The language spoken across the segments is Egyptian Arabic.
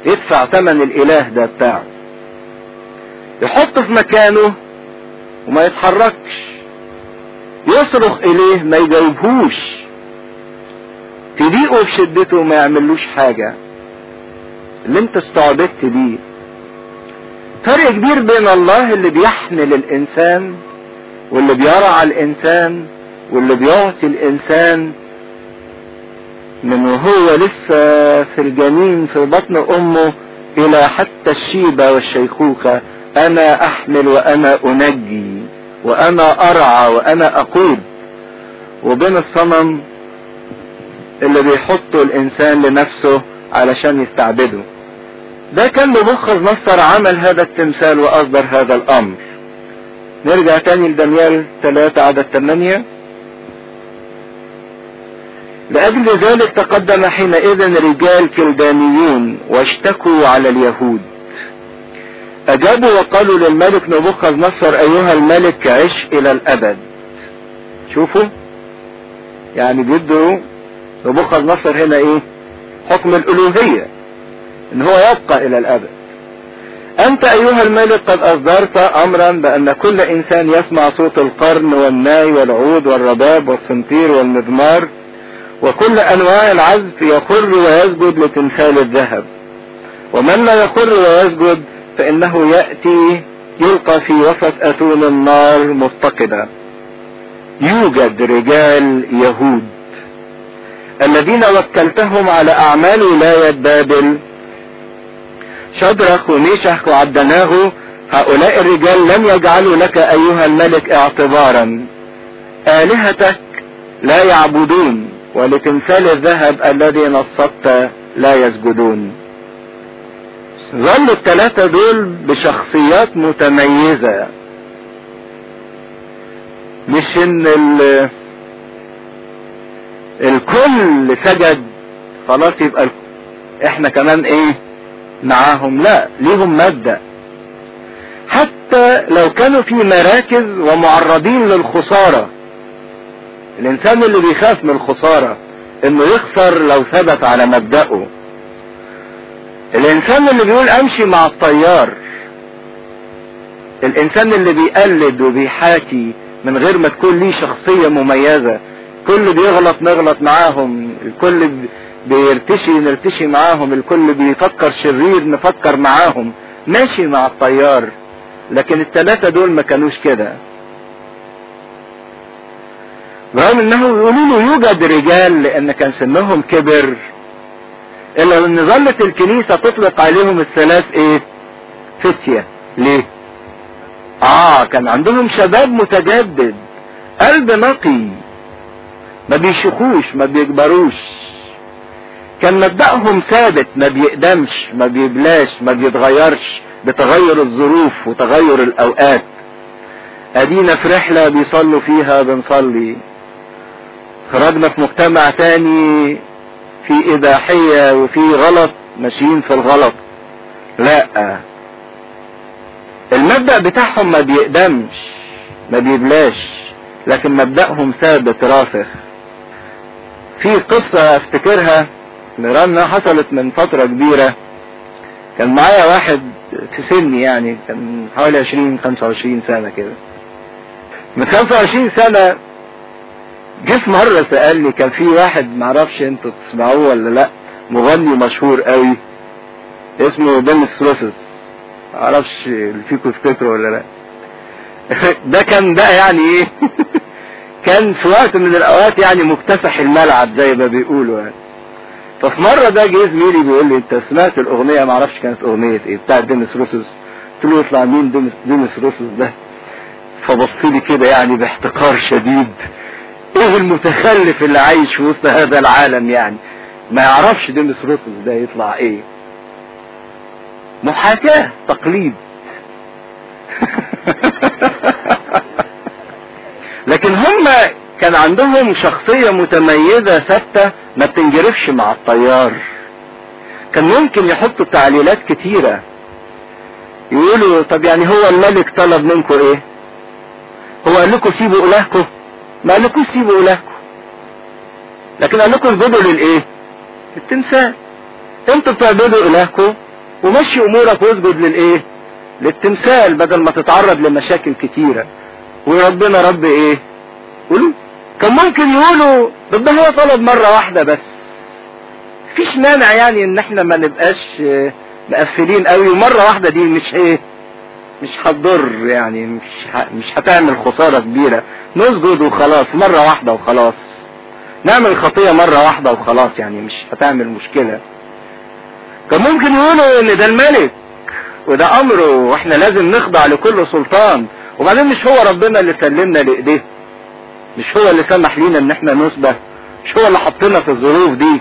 يدفع ثمن الاله ده بتاعه يحطه في مكانه وما يتحركش يصرخ اليه ما يجاوبهوش في ضيقه وفي شدته ما يعملوش حاجة اللي انت استعبدت بيه فرق كبير بين الله اللي بيحمل الانسان واللي بيرعى الانسان واللي بيعطي الانسان من وهو لسه في الجنين في بطن امه الى حتى الشيبة والشيخوخة انا احمل وانا انجي وانا ارعى وانا اقود وبين الصنم اللي بيحطه الانسان لنفسه علشان يستعبده ده كان نبوخذ نصر عمل هذا التمثال واصدر هذا الامر نرجع تاني لدانيال 3 عدد 8 لأجل ذلك تقدم حينئذ رجال كلدانيون واشتكوا على اليهود أجابوا وقالوا للملك نبوخذ نصر أيها الملك عش إلى الأبد شوفوا يعني بيدوا نبوخذ نصر هنا إيه حكم الألوهية إن هو يبقى إلى الأبد أنت أيها الملك قد أصدرت أمرا بأن كل إنسان يسمع صوت القرن والناي والعود والرباب والصنطير والمزمار وكل أنواع العزف يخر ويسجد لتمثال الذهب ومن لا يخر ويسجد فإنه يأتي يلقى في وسط أتون النار مفتقدا يوجد رجال يهود الذين وكلتهم على أعمال ولاية بابل شدرخ وميشح وعبدناه هؤلاء الرجال لم يجعلوا لك أيها الملك اعتبارا آلهتك لا يعبدون ولتمثال الذهب الذي نصبت لا يسجدون ظل الثلاثة دول بشخصيات متميزة مش ان ال الكل سجد خلاص يبقى احنا كمان ايه معاهم لا ليهم مبدأ حتى لو كانوا في مراكز ومعرضين للخسارة الانسان اللي بيخاف من الخسارة انه يخسر لو ثبت على مبدأه الانسان اللي بيقول امشي مع الطيار الانسان اللي بيقلد وبيحاكي من غير ما تكون ليه شخصية مميزة كل بيغلط نغلط معاهم الكل بيرتشي نرتشي معاهم الكل بيفكر شرير نفكر معاهم ماشي مع الطيار لكن الثلاثة دول ما كانوش كده رغم انه يقولوا له يوجد رجال لان كان سنهم كبر الا ان ظلت الكنيسة تطلق عليهم الثلاث ايه فتية ليه اه كان عندهم شباب متجدد قلب نقي ما بيشخوش ما بيكبروش كان مبدأهم ثابت ما بيقدمش ما بيبلاش ما بيتغيرش بتغير الظروف وتغير الاوقات ادينا في رحلة بيصلوا فيها بنصلي خرجنا في مجتمع تاني في اباحية وفي غلط ماشيين في الغلط لا المبدأ بتاعهم ما بيقدمش ما بيبلاش لكن مبدأهم ثابت راسخ في قصة افتكرها لأنها حصلت من فترة كبيرة كان معايا واحد في سني يعني كان حوالي 20 25 سنة كده من 25 سنة جه في مرة سألني كان في واحد معرفش انتوا تسمعوه ولا لا مغني مشهور قوي اسمه دينيس روسس معرفش اللي فيكم تفتكروا ولا لا ده كان بقى يعني ايه كان في وقت من الاوقات يعني مكتسح الملعب زي ما بيقولوا يعني ففي مرة ده جه زميلي بيقول لي انت سمعت الاغنية معرفش كانت اغنية ايه بتاع دينيس روسس قلت له يطلع مين دينيس, دينيس روسس ده فبص لي كده يعني باحتقار شديد ايه المتخلف اللي عايش في وسط هذا العالم يعني ما يعرفش دينيس روسس ده يطلع ايه محاكاة تقليد لكن هم كان عندهم شخصية متميزة ثابتة ما بتنجرفش مع الطيار كان ممكن يحطوا تعليلات كتيرة يقولوا طب يعني هو الملك طلب منكم ايه هو قال لكم سيبوا الهكم ما قال لكم سيبوا الهكم لكن قال لكم اسجدوا للايه التمثال انتوا بتعبدوا الهكم ومشي امورك واسجد للايه للتمثال بدل ما تتعرض لمشاكل كتيرة وربنا رب ايه قولوا كان ممكن يقولوا طب ده هو طلب مرة واحدة بس مفيش مانع يعني ان احنا ما نبقاش مقفلين قوي ومرة واحدة دي مش ايه مش هتضر يعني مش ه... مش هتعمل خسارة كبيرة نسجد وخلاص مرة واحدة وخلاص نعمل خطية مرة واحدة وخلاص يعني مش هتعمل مشكلة كان ممكن يقولوا ان ده الملك وده امره واحنا لازم نخضع لكل سلطان وبعدين مش هو ربنا اللي سلمنا لايديه مش هو اللي سمح لينا ان احنا نسبة مش هو اللي حطنا في الظروف دي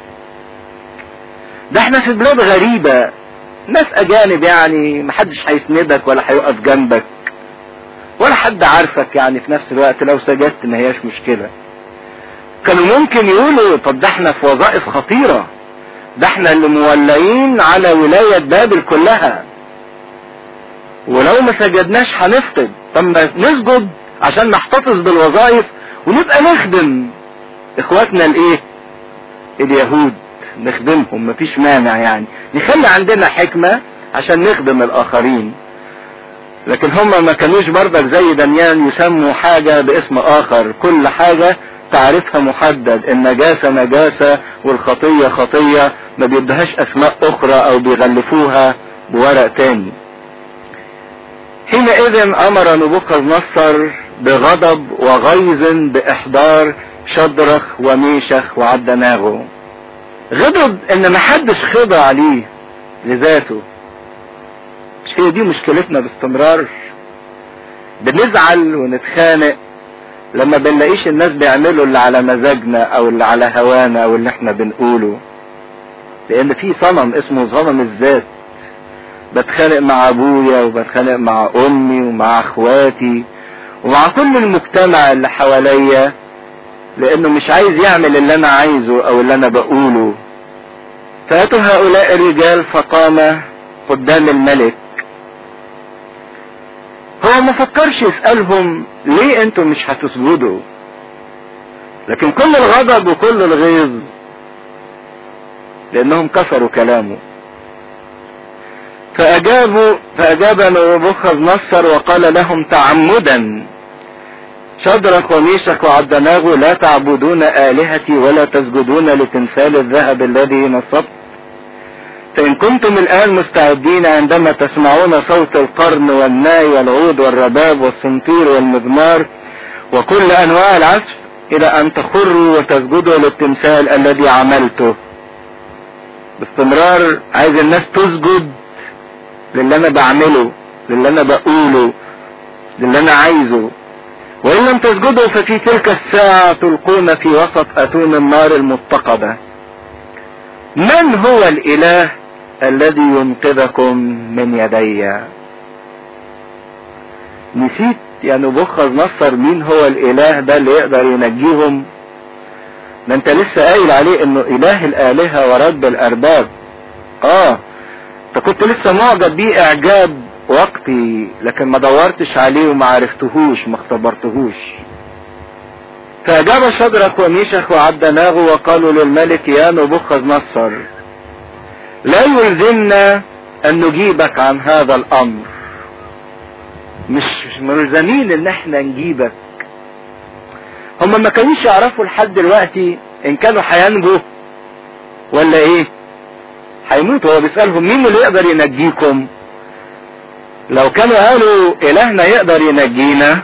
ده احنا في بلاد غريبة ناس اجانب يعني محدش هيسندك ولا هيقف جنبك ولا حد عارفك يعني في نفس الوقت لو سجدت ما هياش مشكلة كانوا ممكن يقولوا طب ده احنا في وظائف خطيرة ده احنا اللي مولعين على ولاية بابل كلها ولو ما سجدناش هنفقد طب ما نسجد عشان نحتفظ بالوظائف ونبقى نخدم اخواتنا الايه اليهود نخدمهم مفيش مانع يعني نخلي عندنا حكمة عشان نخدم الاخرين لكن هم ما كانوش برضك زي دانيال يسموا حاجة باسم اخر كل حاجة تعرفها محدد النجاسة نجاسة والخطية خطية ما بيدهاش اسماء اخرى او بيغلفوها بورق تاني حينئذ امر نبوخذ نصر بغضب وغيظ باحضار شدرخ وميشخ وعدناغو غضب ان محدش خضع عليه لذاته مش هي دي مشكلتنا باستمرار بنزعل ونتخانق لما بنلاقيش الناس بيعملوا اللي على مزاجنا او اللي على هوانا او اللي احنا بنقوله لان في صنم اسمه صنم الذات بتخانق مع ابويا وبتخانق مع امي ومع اخواتي ومع كل المجتمع اللي حواليا لانه مش عايز يعمل اللي انا عايزه او اللي انا بقوله فاتوا هؤلاء الرجال فقام قدام الملك هو ما فكرش يسألهم ليه انتم مش هتسجدوا لكن كل الغضب وكل الغيظ لانهم كسروا كلامه فاجابوا فاجاب نبوخذ نصر وقال لهم تعمدا شدرك وميشك وعبدناغ لا تعبدون آلهتي ولا تسجدون لتمثال الذهب الذي نصبت فإن كنتم الآن مستعدين عندما تسمعون صوت القرن والناي والعود والرباب والسنطير والمزمار وكل أنواع العزف إلى أن تخروا وتسجدوا للتمثال الذي عملته باستمرار عايز الناس تسجد للي أنا بعمله للي أنا بقوله للي أنا عايزه وإن لم تسجدوا ففي تلك الساعة تلقون في وسط أتون النار المتقدة من هو الإله الذي ينقذكم من يدي نسيت يا نبوخذ نصر مين هو الإله ده اللي يقدر ينجيهم ده انت لسه قايل عليه انه إله الآلهة ورب الأرباب اه انت كنت لسه معجب بيه إعجاب وقتي لكن ما دورتش عليه وما عرفتهوش ما اختبرتهوش فأجاب شدرك وميشخ وعبدناغ وقالوا للملك يا نبوخذ نصر لا يلزمنا أن نجيبك عن هذا الأمر مش ملزمين ان احنا نجيبك هم ما كانوش يعرفوا لحد دلوقتي ان كانوا هينجوا ولا ايه هيموتوا هو بيسألهم مين اللي يقدر ينجيكم لو كانوا قالوا الهنا يقدر ينجينا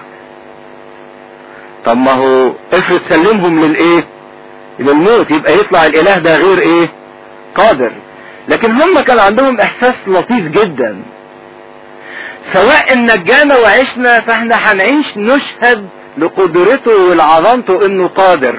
طب ما هو افرض سلمهم للايه للموت يبقى يطلع الاله ده غير ايه قادر لكن هم كان عندهم احساس لطيف جدا سواء ان نجانا وعشنا فاحنا هنعيش نشهد لقدرته ولعظمته انه قادر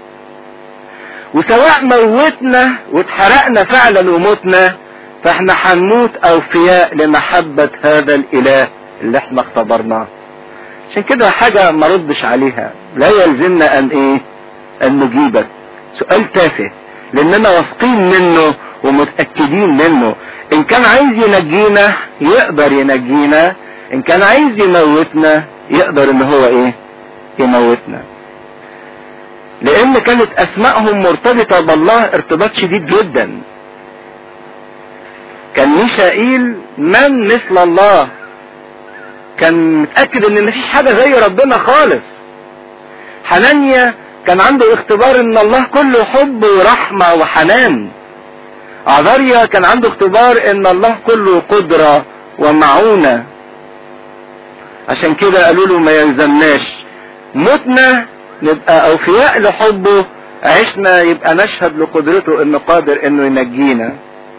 وسواء موتنا واتحرقنا فعلا ومتنا فاحنا هنموت اوفياء لمحبة هذا الاله اللي احنا اختبرناه عشان كده حاجة ما ردش عليها لا يلزمنا ان ايه ان نجيبك سؤال تافه لاننا واثقين منه ومتأكدين منه ان كان عايز ينجينا يقدر ينجينا ان كان عايز يموتنا يقدر ان هو ايه يموتنا لان كانت اسمائهم مرتبطة بالله ارتباط شديد جدا كان ميشائيل من مثل الله كان متأكد ان مفيش حاجة زي ربنا خالص حنانيا كان عنده اختبار ان الله كله حب ورحمة وحنان عذاريا كان عنده اختبار ان الله كله قدرة ومعونة عشان كده قالوا له ما يلزمناش متنا نبقى اوفياء لحبه عشنا يبقى نشهد لقدرته انه قادر انه ينجينا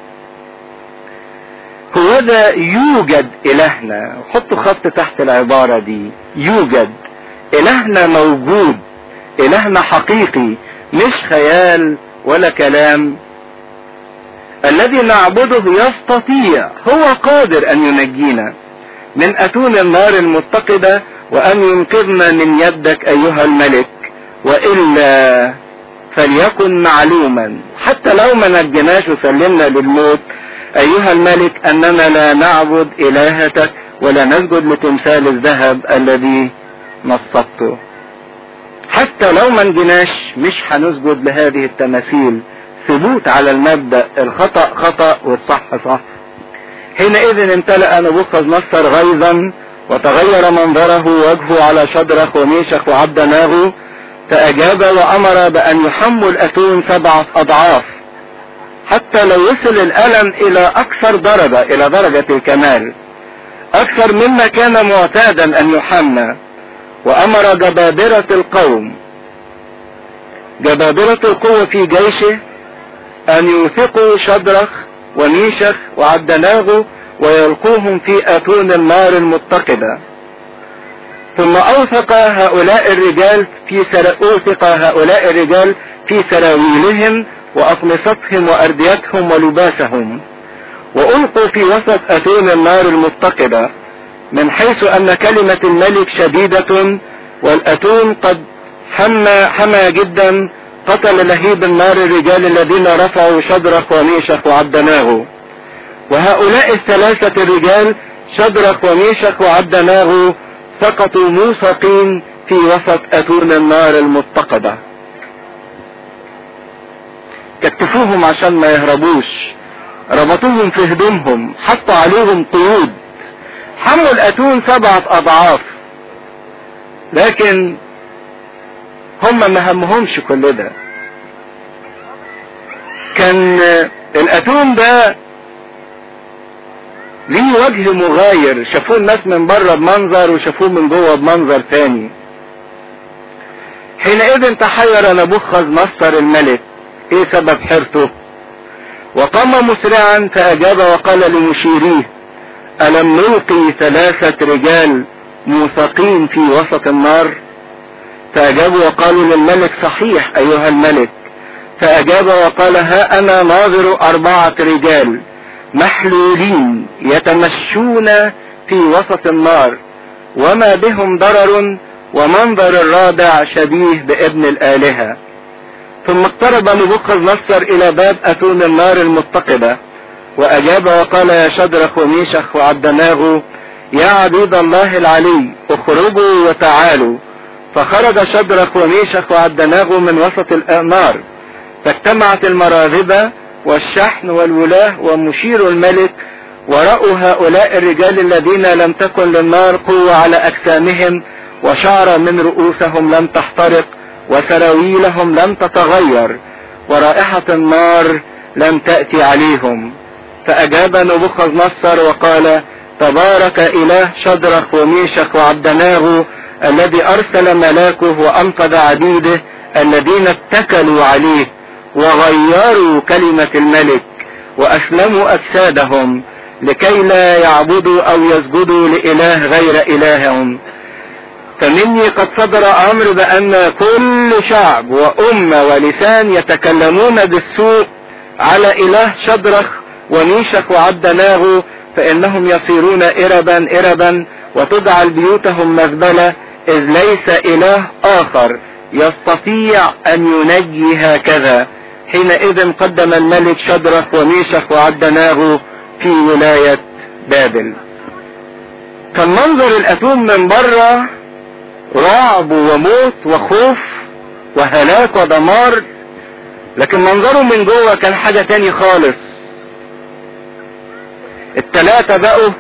هو ده يوجد الهنا حطوا خط تحت العبارة دي يوجد الهنا موجود الهنا حقيقي مش خيال ولا كلام الذي نعبده يستطيع هو قادر ان ينجينا من اتون النار المتقدة وان ينقذنا من يدك ايها الملك والا فليكن معلوما حتى لو ما نجناش وسلمنا للموت ايها الملك اننا لا نعبد الهتك ولا نسجد لتمثال الذهب الذي نصبته حتى لو ما نجناش مش هنسجد لهذه التماثيل ثبوت على المبدأ الخطأ خطأ والصح صح حينئذ امتلأ نبوخذ نصر غيظا وتغير منظره وجهه على شدرخ وميشخ وعبد ناغو فأجاب وأمر بأن يحمل أتون سبعة أضعاف حتى لو وصل الألم إلى أكثر درجة إلى درجة الكمال أكثر مما كان معتادا أن يحمى وأمر جبابرة القوم جبابرة القوة في جيشه أن يوثقوا شدرخ وميشخ وعبدناغو ويلقوهم في أتون النار المتقدة ثم أوثق هؤلاء الرجال في سر... أوثق هؤلاء الرجال في سراويلهم وأقمصتهم وأرديتهم ولباسهم وألقوا في وسط أتون النار المتقدة من حيث أن كلمة الملك شديدة والأتون قد حمى حمى جدا قتل لهيب النار الرجال الذين رفعوا شدرخ وميشخ وعبدناغو وهؤلاء الثلاثة الرجال شدرخ وميشخ وعبدناغو سقطوا موثقين في وسط أتون النار المتقدة كتفوهم عشان ما يهربوش ربطوهم في هدومهم حطوا عليهم قيود حموا الأتون سبعة أضعاف لكن هم ما همهمش كل ده كان الأتون ده ليه وجه مغاير شافوه الناس من بره بمنظر وشافوه من جوه بمنظر تاني حينئذ تحير نبوخذ نصر الملك ايه سبب حيرته وقام مسرعا فاجاب وقال لمشيريه الم نلقي ثلاثة رجال موثقين في وسط النار فاجابوا وقالوا للملك صحيح ايها الملك فاجاب وقال ها انا ناظر اربعة رجال محلولين يتمشون في وسط النار وما بهم ضرر ومنظر الرابع شبيه بابن الآلهة ثم اقترب نبوخذ نصر إلى باب أتون النار المتقدة وأجاب وقال يا شدرخ وميشخ وعبدناغو يا عبيد الله العلي اخرجوا وتعالوا فخرج شدرخ وميشخ وعبدناغو من وسط النار فاجتمعت المراذبة والشحن والولاة ومشير الملك ورأوا هؤلاء الرجال الذين لم تكن للنار قوة على أجسامهم وشعر من رؤوسهم لم تحترق وسراويلهم لم تتغير ورائحة النار لم تأتي عليهم فأجاب نبوخذ نصر وقال تبارك إله شدرخ وميشخ وعبدناغو الذي أرسل ملاكه وأنقذ عبيده الذين اتكلوا عليه وغيروا كلمة الملك وأسلموا أجسادهم لكي لا يعبدوا أو يسجدوا لإله غير إلههم فمني قد صدر أمر بأن كل شعب وأمة ولسان يتكلمون بالسوء على إله شدرخ وميشخ وعبدناغو فإنهم يصيرون إربا إربا وتجعل بيوتهم مزبلة إذ ليس إله آخر يستطيع أن ينجي هكذا حينئذ قدم الملك شدرخ وميشخ وعبدناغو في ولاية بابل كان منظر الأتون من بره رعب وموت وخوف وهلاك ودمار لكن منظره من جوه كان حاجة تاني خالص التلاتة بقوا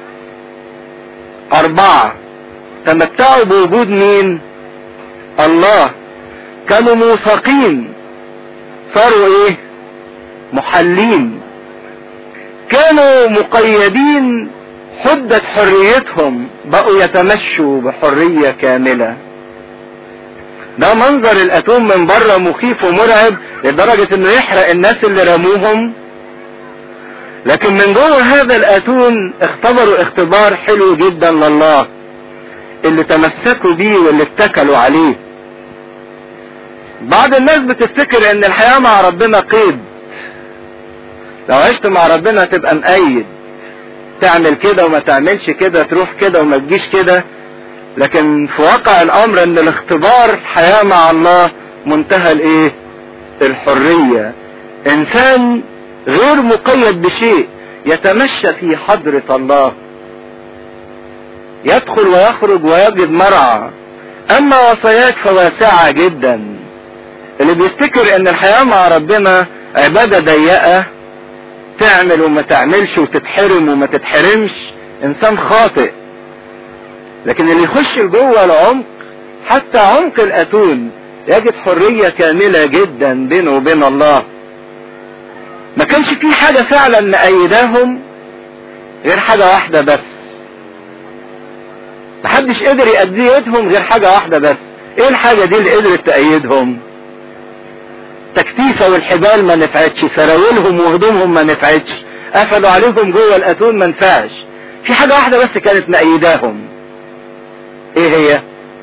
أربعة تمتعوا بوجود مين؟ الله كانوا موثقين صاروا ايه؟ محلين كانوا مقيدين حدة حريتهم بقوا يتمشوا بحرية كاملة ده منظر الاتون من بره مخيف ومرعب لدرجة انه يحرق الناس اللي رموهم لكن من جوه هذا الاتون اختبروا اختبار حلو جدا لله اللي تمسكوا بيه واللي اتكلوا عليه بعض الناس بتفتكر ان الحياة مع ربنا قيد لو عشت مع ربنا تبقى مقيد تعمل كده وما تعملش كده تروح كده وما تجيش كده لكن في واقع الامر ان الاختبار الحياة مع الله منتهى الايه الحرية انسان غير مقيد بشيء يتمشى في حضرة الله يدخل ويخرج ويجد مرعى اما وصاياك فواسعة جدا اللي بيفتكر ان الحياة مع ربنا عبادة ضيقة تعمل وما تعملش وتتحرم وما تتحرمش انسان خاطئ لكن اللي يخش لجوه العمق حتى عمق الاتون يجد حرية كاملة جدا بينه وبين الله ما كانش في حاجة فعلا مأيداهم غير حاجة واحدة بس محدش قدر يأيدهم غير حاجة واحدة بس ايه الحاجة دي اللي قدرت تأيدهم تكتيفة والحبال ما نفعتش سراويلهم وهدومهم ما نفعتش قفلوا عليهم جوه الاتون ما نفعش في حاجة واحدة بس كانت مأيداهم ايه هي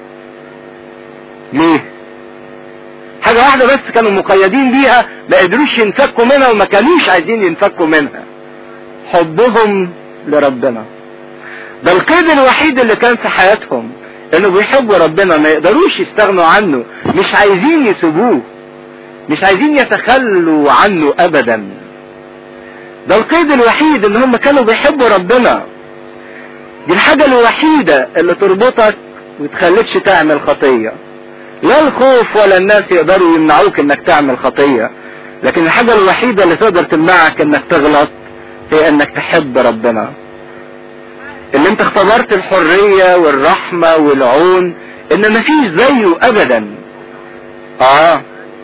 ليه حاجة واحدة بس كانوا مقيدين بيها ما قدروش ينفكوا منها وما كانوش عايزين ينفكوا منها حبهم لربنا ده القيد الوحيد اللي كان في حياتهم انه بيحبوا ربنا ما يقدروش يستغنوا عنه مش عايزين يسيبوه مش عايزين يتخلوا عنه ابدا ده القيد الوحيد ان هم كانوا بيحبوا ربنا دي الحاجة الوحيدة اللي تربطك وتخليكش تعمل خطية لا الخوف ولا الناس يقدروا يمنعوك انك تعمل خطية لكن الحاجة الوحيدة اللي تقدر تمنعك انك تغلط هي انك تحب ربنا اللي انت اختبرت الحرية والرحمة والعون ان مفيش زيه ابدا اه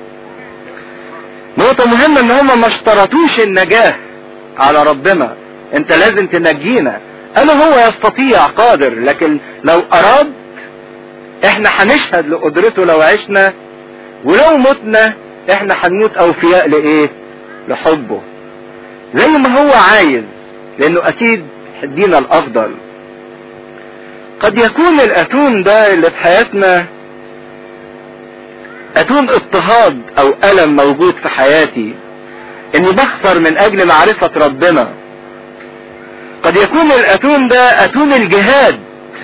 نقطة مهمة ان هم ما اشترطوش النجاة على ربنا انت لازم تنجينا انا هو يستطيع قادر لكن لو اراد احنا هنشهد لقدرته لو عشنا ولو متنا احنا هنموت اوفياء لايه لحبه زي ما هو عايز لانه اكيد هدينا الافضل قد يكون الاتون ده اللي في حياتنا اتون اضطهاد او الم موجود في حياتي اني بخسر من اجل معرفة ربنا قد يكون الاتون ده اتون الجهاد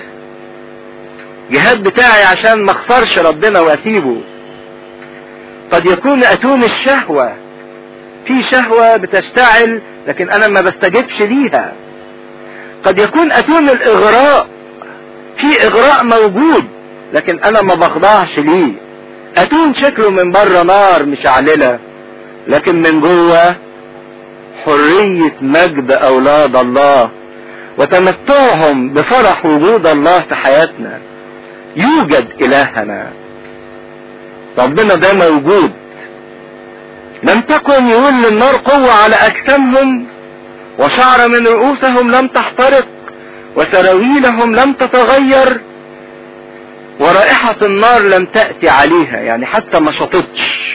جهاد بتاعي عشان ما اخسرش ربنا واسيبه قد يكون اتون الشهوة في شهوة بتشتعل لكن انا ما بستجبش ليها قد يكون اتون الاغراء في اغراء موجود لكن انا ما بخضعش ليه اتون شكله من بره نار مشعللة لكن من جوه حرية مجد اولاد الله وتمتعهم بفرح وجود الله في حياتنا يوجد الهنا ربنا ده موجود لم تكن يقول للنار قوة على اجسامهم وشعر من رؤوسهم لم تحترق وسراويلهم لم تتغير ورائحة النار لم تأتي عليها يعني حتى ما شطتش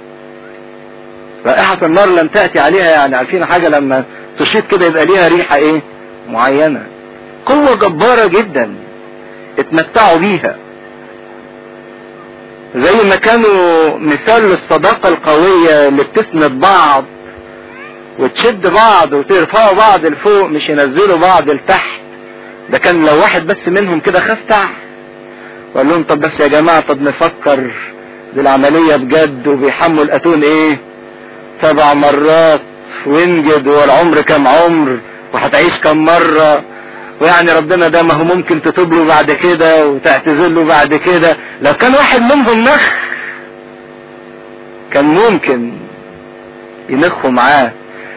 رائحة النار لم تأتي عليها يعني عارفين حاجة لما تشيط كده يبقى ليها ريحة ايه معينة قوة جبارة جدا اتمتعوا بيها زي ما كانوا مثال للصداقة القوية اللي بتسند بعض وتشد بعض وترفعوا بعض لفوق مش ينزلوا بعض لتحت ده كان لو واحد بس منهم كده خستع وقال لهم طب بس يا جماعة طب نفكر بالعملية بجد وبيحموا الأتون ايه سبع مرات وينجد والعمر كم عمر وهتعيش كم مرة ويعني ربنا ده ما هو ممكن تتوب له بعد كده وتعتذر له بعد كده لو كان واحد منهم نخ كان ممكن ينخوا معاه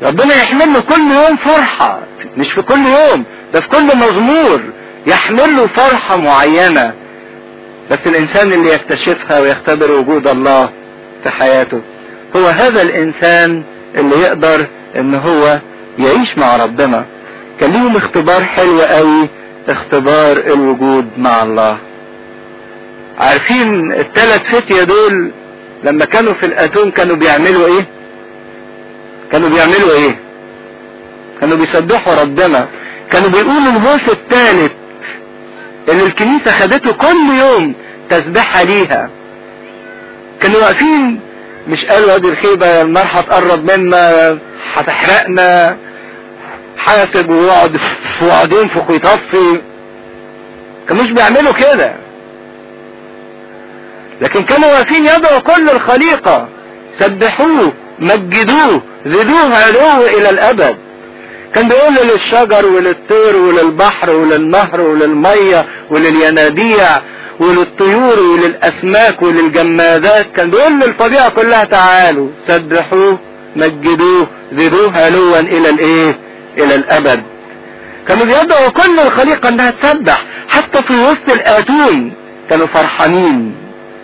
ربنا يحمل له كل يوم فرحة مش في كل يوم ده في كل مزمور يحمل له فرحة معينة بس الانسان اللي يكتشفها ويختبر وجود الله في حياته هو هذا الانسان اللي يقدر ان هو يعيش مع ربنا كان ليهم اختبار حلو قوي اختبار الوجود مع الله عارفين الثلاث فتية دول لما كانوا في الاتون كانوا بيعملوا ايه كانوا بيعملوا ايه كانوا بيسبحوا ربنا كانوا بيقولوا البوس الثالث اللي الكنيسة خدته كل يوم تسبحها ليها كانوا واقفين مش قالوا ادي الخيبة النار هتقرب منا هتحرقنا حاسب ويقعد ويقعد ينفخ ويطفي كانوش بيعملوا كده لكن كانوا واقفين يدعوا كل الخليقة سبحوه مجدوه زدوه علوه الى الابد كان بيقول للشجر وللطير وللبحر وللنهر وللمية وللينابيع وللطيور وللاسماك وللجمادات كان بيقول للطبيعة كلها تعالوا سبحوه مجدوه زدوه علوا الى الايه الى الابد كانوا بيدعوا كل الخليقة انها تسبح حتى في وسط الاتون كانوا فرحانين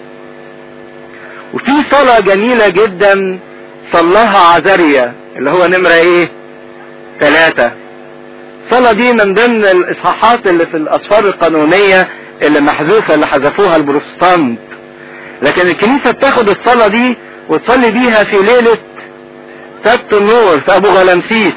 وفي صلاة جميلة جدا صلاها عزريا اللي هو نمرة ايه ثلاثة الصلاة دي من ضمن الاصحاحات اللي في الاسفار القانونية اللي محذوفة اللي حذفوها البروتستانت لكن الكنيسة بتاخد الصلاة دي وتصلي بيها في ليلة سبت النور في ابو غلمسيس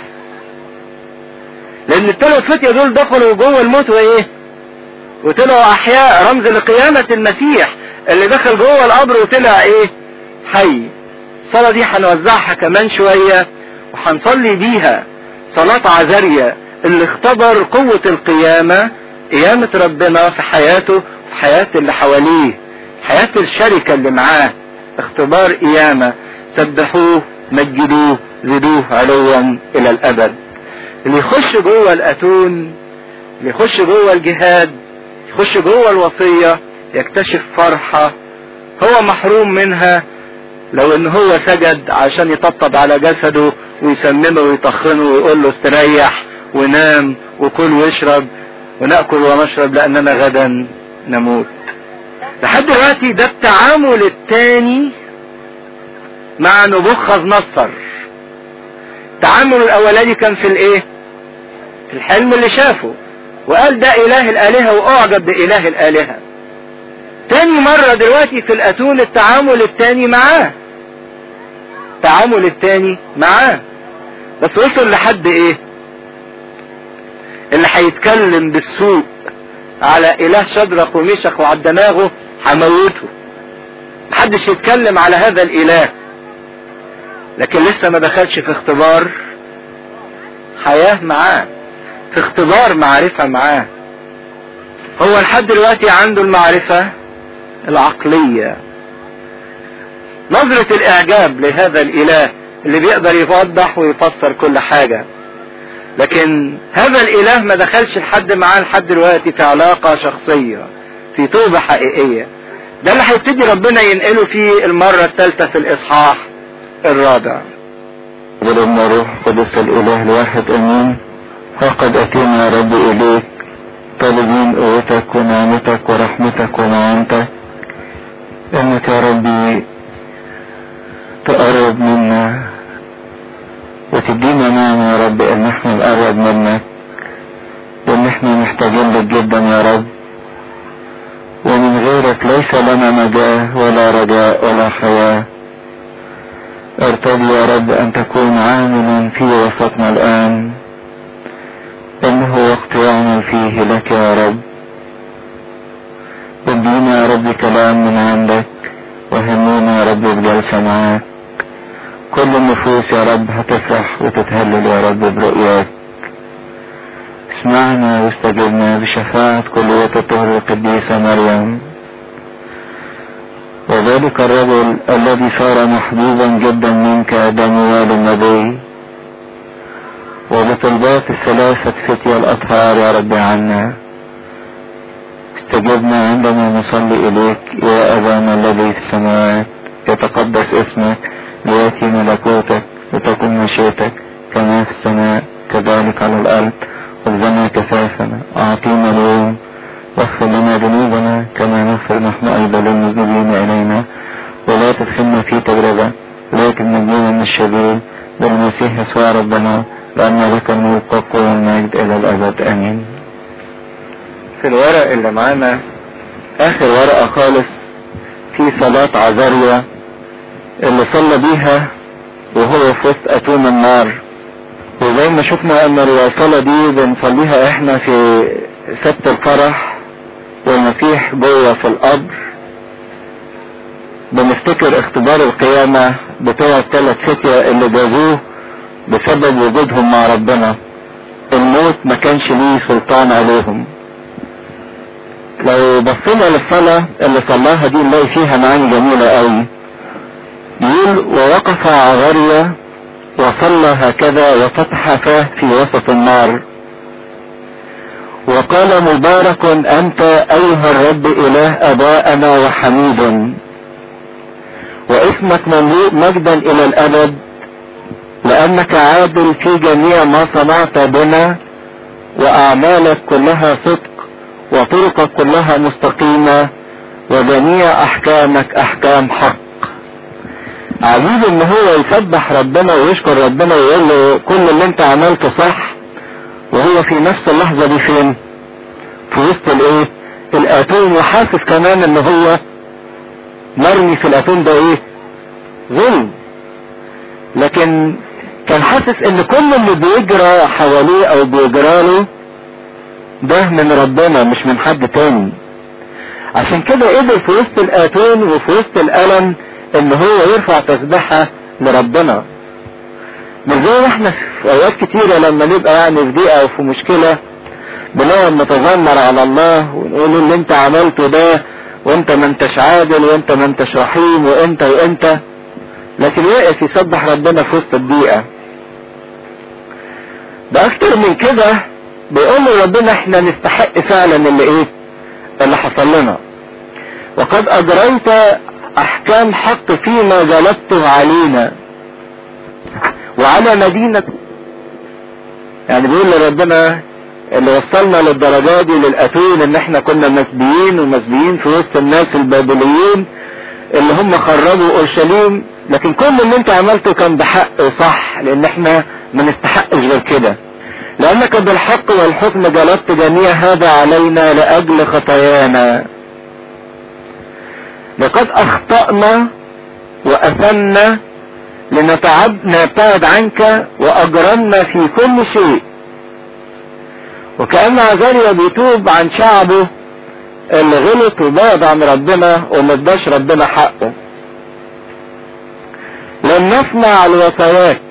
لان الثلاث فتية دول دخلوا جوه الموت وايه وطلعوا احياء رمز لقيامة المسيح اللي دخل جوه القبر وطلع ايه حي الصلاة دي هنوزعها كمان شوية وهنصلي بيها صلاة عزارية اللي اختبر قوة القيامة قيامة ربنا في حياته في حياة اللي حواليه حياة الشركة اللي معاه اختبار قيامة سبحوه مجدوه زدوه علوا الى الابد اللي يخش جوه الاتون اللي يخش جوه الجهاد يخش جوه الوصية يكتشف فرحة هو محروم منها لو ان هو سجد عشان يطبطب على جسده ويسممه ويطخنه ويقول له استريح ونام وكل واشرب ونأكل ونشرب لأننا غدا نموت لحد دلوقتي ده التعامل الثاني مع نبوخذ نصر التعامل الاولاني كان في الايه في الحلم اللي شافه وقال ده اله الالهة واعجب باله الالهة تاني مرة دلوقتي في الاتون التعامل التاني معاه التعامل التاني معاه بس وصل لحد ايه اللي هيتكلم بالسوء على اله شدرق وميشخ وعلى دماغه هموته محدش يتكلم على هذا الاله لكن لسه ما دخلش في اختبار حياة معاه في اختبار معرفة معاه هو لحد دلوقتي عنده المعرفة العقلية نظرة الاعجاب لهذا الاله اللي بيقدر يوضح ويفسر كل حاجة لكن هذا الاله ما دخلش لحد معاه لحد دلوقتي في علاقة شخصية في توبة حقيقية ده اللي هيبتدي ربنا ينقله فيه المرة الثالثة في الاصحاح الرابع ضربنا روح قدس الاله الواحد امين فقد اتينا يا رب اليك طالبين قوتك ونعمتك ورحمتك ومعونتك انك يا ربي تقرب منا وتدينا نعمة يا رب ان احنا نقرب منك وان احنا محتاجين لك جدا يا رب ومن غيرك ليس لنا نجاة ولا رجاء ولا حياة ارتضي يا رب ان تكون عاملا في وسطنا الان انه وقت يعمل فيه لك يا رب ادينا يا رب كلام من عندك وهمونا يا رب بجلسة معاك كل النفوس يا رب هتفرح وتتهلل يا رب برؤياك اسمعنا واستجبنا بشفاعة كلية الطهر القديسة مريم وذلك الرجل الذي صار محبوبا جدا منك دموال النبي وبطلبات الثلاثة فتية الأطهار يا رب عنا استجبنا عندما نصلي إليك يا أبانا الذي في السماوات يتقدس اسمك ليأتي ملكوتك وتكن مشيتك كما في السماء كذلك على الأرض خبزنا كفافنا أعطينا اليوم واغفر لنا ذنوبنا كما نغفر نحن أيضا للمذنبين إلينا ولا تدخلنا في تجربة لكن نجينا من الشرير بالمسيح يسوع ربنا لأن لك الملك والقوة والمجد إلى الأبد آمين في الورق اللي معانا آخر ورقة خالص في صلاة عزاريا اللي صلى بيها وهو في وسط أتون النار وزي ما شفنا ان الصلاة دي بنصليها احنا في سبت الفرح والمسيح جوه في القبر بنفتكر اختبار القيامة بتوع الثلاث فتية اللي جازوه بسبب وجودهم مع ربنا الموت ما كانش ليه سلطان عليهم لو بصينا للصلاة اللي صلاها دي نلاقي فيها معاني جميلة قوي يقول ووقف عغريا وصلى هكذا وفتح فاه في وسط النار وقال مبارك انت ايها الرب اله اباءنا وحميد واسمك مملوء مجدا الى الابد لانك عادل في جميع ما صنعت بنا واعمالك كلها صدق وطرقك كلها مستقيمة وجميع احكامك احكام حق عجيب ان هو يسبح ربنا ويشكر ربنا ويقول له كل اللي انت عملته صح وهو في نفس اللحظة دي فين في وسط الايه الاتون وحاسس كمان ان هو مرمي في الاتون ده ايه ظلم لكن كان حاسس ان كل اللي بيجرى حواليه او بيجرى له ده من ربنا مش من حد تاني عشان كده قدر في وسط الاتون وفي وسط الالم ان هو يرفع تسبيحة لربنا مش زي احنا في اوقات كتيرة لما نبقى يعني في ضيقة او في مشكلة بنقعد نتذمر على الله ونقول اللي انت عملته ده وانت ما انتش عادل وانت ما انتش رحيم وانت وانت لكن واقف يسبح ربنا في وسط الضيقة ده اكتر من كده بيقول له ربنا احنا نستحق فعلا اللي ايه اللي حصل لنا وقد اجريت احكام حق فيما جلبته علينا وعلى مدينة يعني بيقول لربنا اللي وصلنا للدرجة دي للأتون ان احنا كنا مسبيين ومسبيين في وسط الناس البابليين اللي هم خربوا اورشليم لكن كل اللي انت عملته كان بحق وصح لان احنا ما نستحقش غير كده لانك بالحق والحكم جلبت جميع هذا علينا لاجل خطايانا لقد اخطأنا واثمنا لنتعب نبتعد عنك واجرمنا في كل شيء وكأن عزاريا بيتوب عن شعبه اللي غلط وبعد عن ربنا ومداش ربنا حقه لن نسمع الوصايات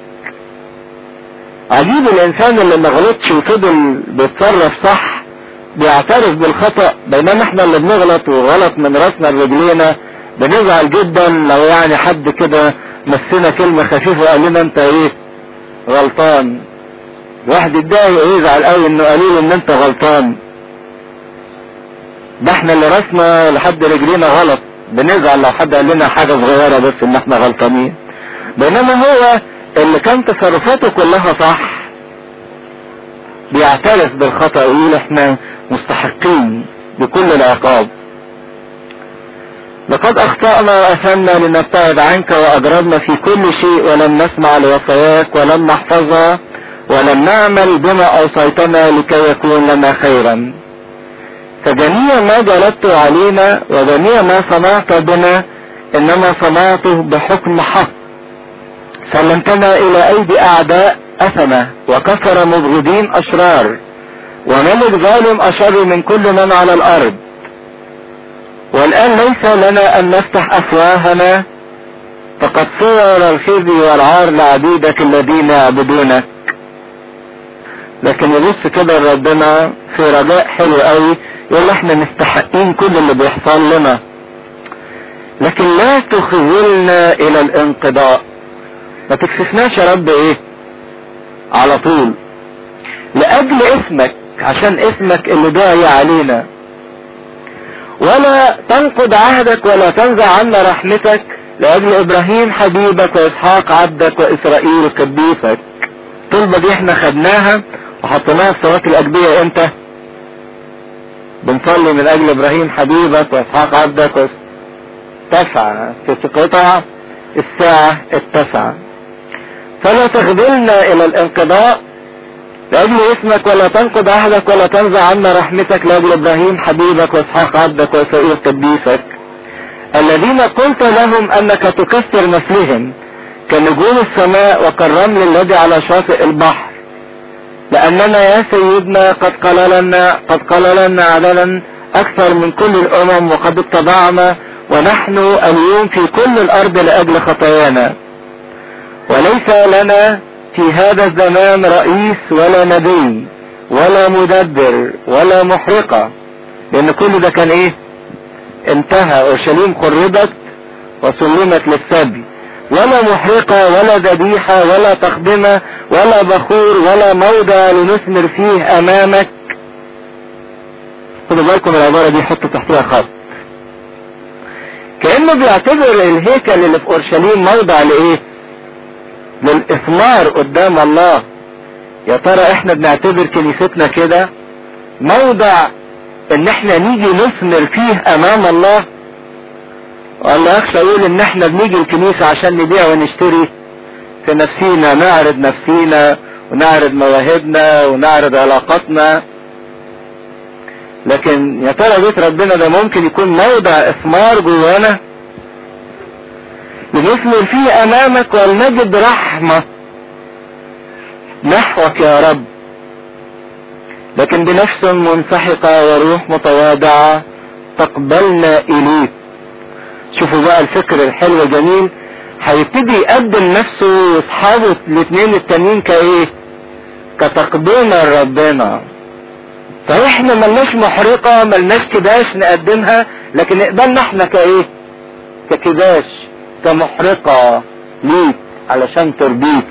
عجيب الانسان اللي ما غلطش وفضل بيتصرف صح بيعترف بالخطأ بينما احنا اللي بنغلط وغلط من راسنا لرجلينا بنزعل جدا لو يعني حد كده مسنا كلمة خفيفة وقال لنا انت ايه غلطان واحد يتضايق ويزعل قوي انه قالوا له ان انت غلطان ده احنا اللي راسنا لحد رجلينا غلط بنزعل لو حد قال لنا حاجة صغيرة بس ان احنا غلطانين بينما هو اللي كان تصرفاته كلها صح بيعترف بالخطأ ويقول احنا مستحقين بكل العقاب لقد اخطأنا واثمنا لنبتعد عنك واجربنا في كل شيء ولم نسمع لوصاياك ولم نحفظها ولم نعمل بما اوصيتنا لكي يكون لنا خيرا فجميع ما جلبت علينا وجميع ما صنعت بنا انما صنعته بحكم حق سلمتنا الى ايدي اعداء اثمة وكفر مبغضين اشرار وملك ظالم اشر من كل من على الارض والان ليس لنا ان نفتح افواهنا فقد صور الخزي والعار لعبيدك الذين يعبدونك لكن يبص كده لربنا في رجاء حلو قوي يقول احنا مستحقين كل اللي بيحصل لنا لكن لا تخذلنا الى الانقضاء ما تكسفناش يا رب ايه على طول لاجل اسمك عشان اسمك اللي داعي علينا ولا تنقض عهدك ولا تنزع عنا رحمتك لاجل ابراهيم حبيبك واسحاق عبدك واسرائيل قديسك الطلبة دي احنا خدناها وحطيناها في صلاة الأجبية امتى بنصلي من أجل إبراهيم حبيبك وإسحاق عبدك تسعة في قطع الساعة التاسعة فلا تخذلنا إلى الانقضاء لأجل اسمك ولا تنقض عهدك ولا تنزع عنا رحمتك لأجل إبراهيم حبيبك وإسحاق عبدك وإسرائيل قديسك الذين قلت لهم أنك تكسر نسلهم كنجوم السماء وكالرمل الذي على شاطئ البحر لأننا يا سيدنا قد قال لنا قد قال لنا عدلا أكثر من كل الأمم وقد اتبعنا ونحن اليوم في كل الأرض لأجل خطايانا وليس لنا في هذا الزمان رئيس ولا نبي ولا مدبر ولا محرقة لأن كل ده كان إيه؟ انتهى أورشليم خربت وسلمت للسبي ولا محرقة ولا ذبيحة ولا تقدمة ولا بخور ولا موضع لنثمر فيه أمامك خدوا بالكم العبارة دي حطوا تحتها خط كأنه بيعتبر الهيكل اللي في أورشليم موضع لإيه؟ للإثمار قدام الله يا ترى احنا بنعتبر كنيستنا كده موضع ان احنا نيجي نثمر فيه امام الله والله اخشى اقول ان احنا بنيجي الكنيسة عشان نبيع ونشتري في نفسينا نعرض نفسينا ونعرض مواهبنا ونعرض علاقاتنا لكن يا ترى بيت ربنا ده ممكن يكون موضع اثمار جوانا لنثمر فيه امامك ولنجد رحمة نحوك يا رب لكن بنفس منسحقة وروح متواضعة تقبلنا اليك شوفوا بقى الفكر الحلو الجميل هيبتدي يقدم نفسه واصحابه الاثنين التانيين كايه كتقديما لربنا فاحنا ملناش محرقة ملناش كداش نقدمها لكن نقبلنا احنا كايه ككداش كمحرقة ليك علشان ترضيك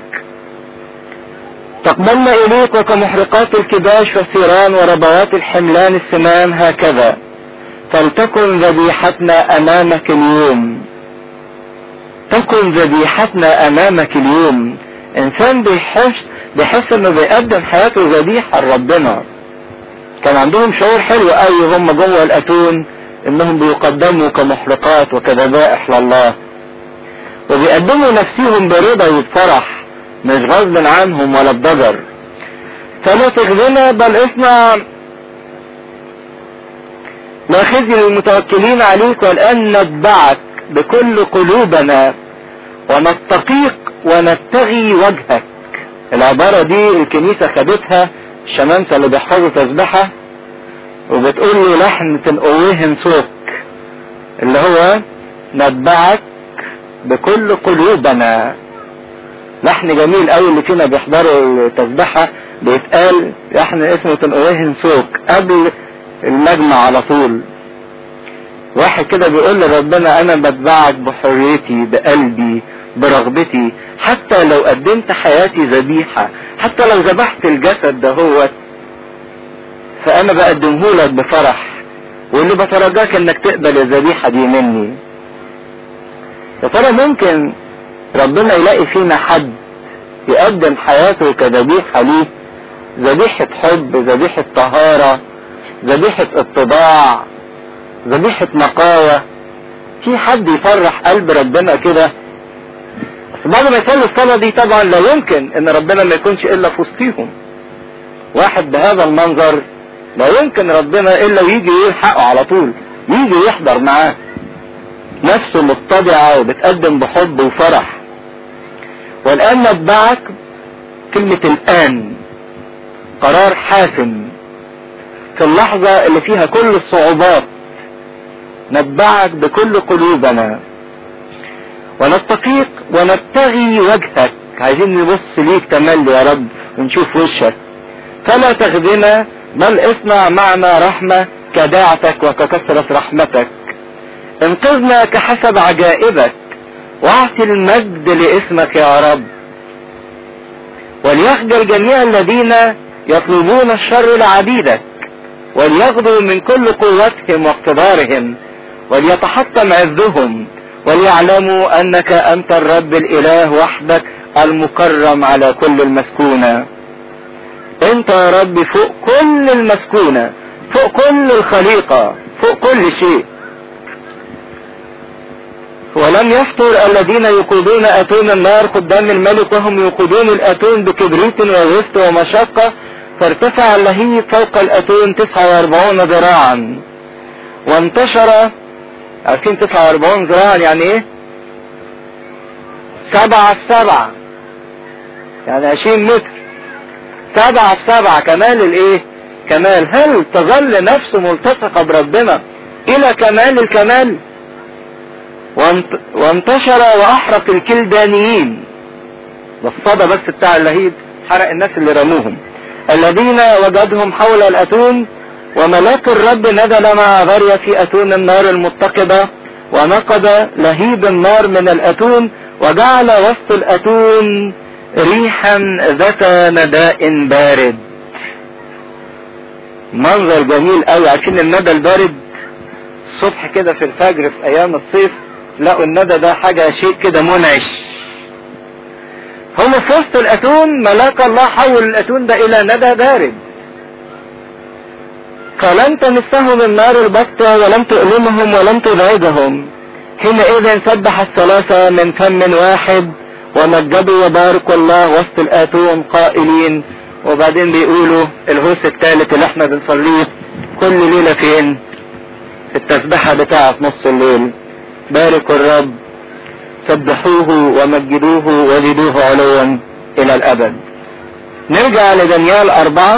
تقبلنا اليك وكمحرقات الكباش والثيران وربوات الحملان السمان هكذا فلتكن ذبيحتنا امامك اليوم تكن ذبيحتنا امامك اليوم انسان بيحس بيحس انه بيقدم حياته ذبيحه لربنا كان عندهم شعور حلو قوي هم جوه الاتون انهم بيقدموا كمحرقات وكذبائح لله وبيقدموا نفسهم برضا وبفرح مش غصب عنهم ولا بضجر فلا تخزنا بل اصنع لا خزي للمتوكلين عليك والان نتبعك بكل قلوبنا ونتقيك ونبتغي وجهك العبارة دي الكنيسة خدتها الشمامسة اللي بيحفظوا تسبحة وبتقول له لحن تنقوهن صوت اللي هو نتبعك بكل قلوبنا لحن جميل قوي اللي فينا بيحضروا التسبحة بيتقال لحن اسمه تنقوهن سوق قبل المجمع على طول واحد كده بيقول لربنا انا بتبعك بحريتي بقلبي برغبتي حتى لو قدمت حياتي ذبيحة حتى لو ذبحت الجسد دهوت فانا بقدمه لك بفرح واللي بترجاك انك تقبل الذبيحة دي مني يا ترى ممكن ربنا يلاقي فينا حد يقدم حياته كذبيحة ليه ذبيحة حب ذبيحة طهارة ذبيحة اتضاع ذبيحة نقاوة في حد يفرح قلب ربنا كده بس بعد ما يصلي الصلاة دي طبعا لا يمكن ان ربنا ما يكونش الا في وسطيهم واحد بهذا المنظر لا يمكن ربنا الا ويجي يلحقه على طول يجي يحضر معاه نفسه متضعة وبتقدم بحب وفرح والآن نتبعك كلمة الآن قرار حاسم في اللحظة اللي فيها كل الصعوبات نتبعك بكل قلوبنا ونتقيك ونبتغي وجهك عايزين نبص ليك تملي يا رب ونشوف وشك فلا تخذنا بل اصنع معنا رحمة كداعتك وككثرة رحمتك انقذنا كحسب عجائبك واعطي المجد لاسمك يا رب وليخجل جميع الذين يطلبون الشر لعبيدك وليغدوا من كل قوتهم واقتدارهم وليتحطم عزهم وليعلموا انك انت الرب الاله وحدك المكرم على كل المسكونة انت يا رب فوق كل المسكونة فوق كل الخليقة فوق كل شيء ولم يفتر الذين يقودون اتون النار قدام الملك وهم يقودون الاتون بكبريت وغفت ومشقة فارتفع اللهيب فوق الاتون 49 ذراعا وانتشر عارفين 49 ذراعا يعني ايه سبعة في سبعة يعني 20 متر سبعة في سبعة كمال الايه كمال هل تظل نفسه ملتصقة بربنا الى كمال الكمال وانتشر واحرق الكلدانيين ده الصدى بس بتاع اللهيب حرق الناس اللي رموهم الذين وجدهم حول الاتون وملاك الرب نزل مع غرية في اتون النار المتقدة ونقض لهيب النار من الاتون وجعل وسط الاتون ريحا ذات نداء بارد منظر جميل قوي عارفين الندى البارد الصبح كده في الفجر في ايام الصيف لقوا الندى ده حاجة شيء كده منعش هم في وسط الاتون ملاك الله حول الاتون ده الى ندى بارد فلم تمسهم النار البتة ولم تؤلمهم ولم تزعجهم حينئذ سبح الثلاثة من فم واحد ومجدوا وباركوا الله وسط الاتون قائلين وبعدين بيقولوا الهوس الثالث اللي احنا بنصليه كل ليلة فين في التسبحة بتاعة نص الليل باركوا الرب سبحوه ومجدوه وزدوه علوا الى الابد نرجع لدانيال اربعة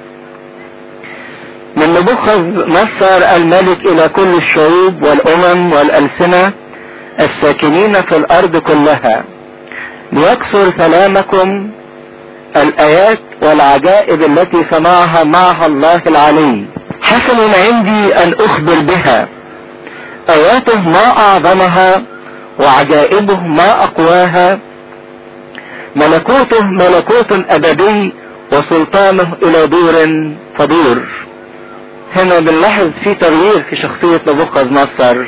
من نبوخذ نصر الملك الى كل الشعوب والامم والالسنة الساكنين في الارض كلها ليكثر سلامكم الايات والعجائب التي صنعها معها الله العلي حسن عندي ان اخبر بها اياته ما اعظمها وعجائبه ما اقواها ملكوته ملكوت ابدي وسلطانه الى دور فدور هنا بنلاحظ في تغيير في شخصية نبوخذ نصر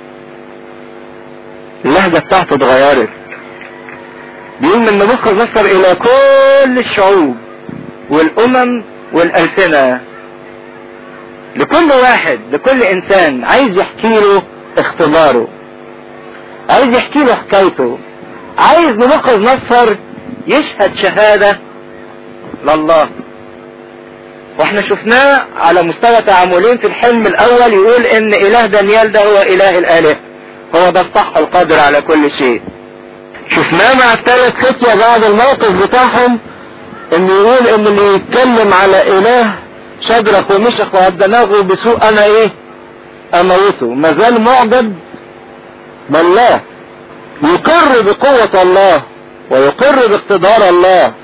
اللهجة بتاعته اتغيرت بيقول من نبوخذ نصر الى كل الشعوب والامم والالسنة لكل واحد لكل انسان عايز يحكي له اختباره عايز يحكي له حكايته عايز نبوخذ نصر يشهد شهادة لله واحنا شفناه على مستوى تعاملين في الحلم الاول يقول ان اله دانيال ده هو اله الاله هو ده الصح القادر على كل شيء شفناه مع الثلاث فتية بعد الموقف بتاعهم ان يقول ان اللي يتكلم على اله شدرك ومشخ وهدناه بسوء انا ايه اموته مازال معجب بالله يقر بقوة الله ويقر باقتدار الله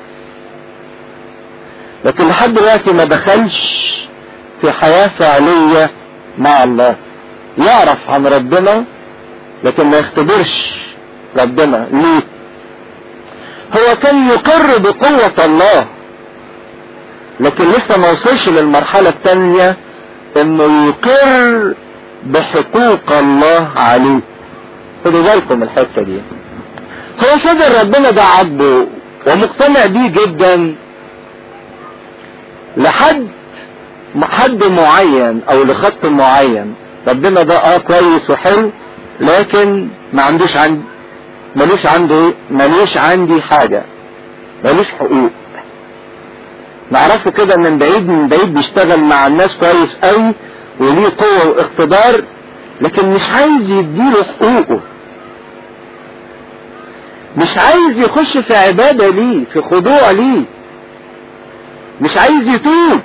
لكن لحد دلوقتي ما دخلش في حياة فعلية مع الله يعرف عن ربنا لكن ما يختبرش ربنا ليه هو كان يقر بقوة الله لكن لسه ما وصلش للمرحلة الثانية انه يقر بحقوق الله عليه خدوا بالكم الحتة دي هو فضل ربنا ده عاجبه ومقتنع بيه جدا لحد حد معين او لخط معين ربنا ده اه كويس وحلو لكن ما عندوش عند ملوش عنده ملوش عندي حاجة ملوش حقوق نعرفه كده من بعيد من بعيد بيشتغل مع الناس كويس قوي وليه قوة واقتدار لكن مش عايز يديله حقوقه مش عايز يخش في عبادة ليه في خضوع ليه مش عايز يتوب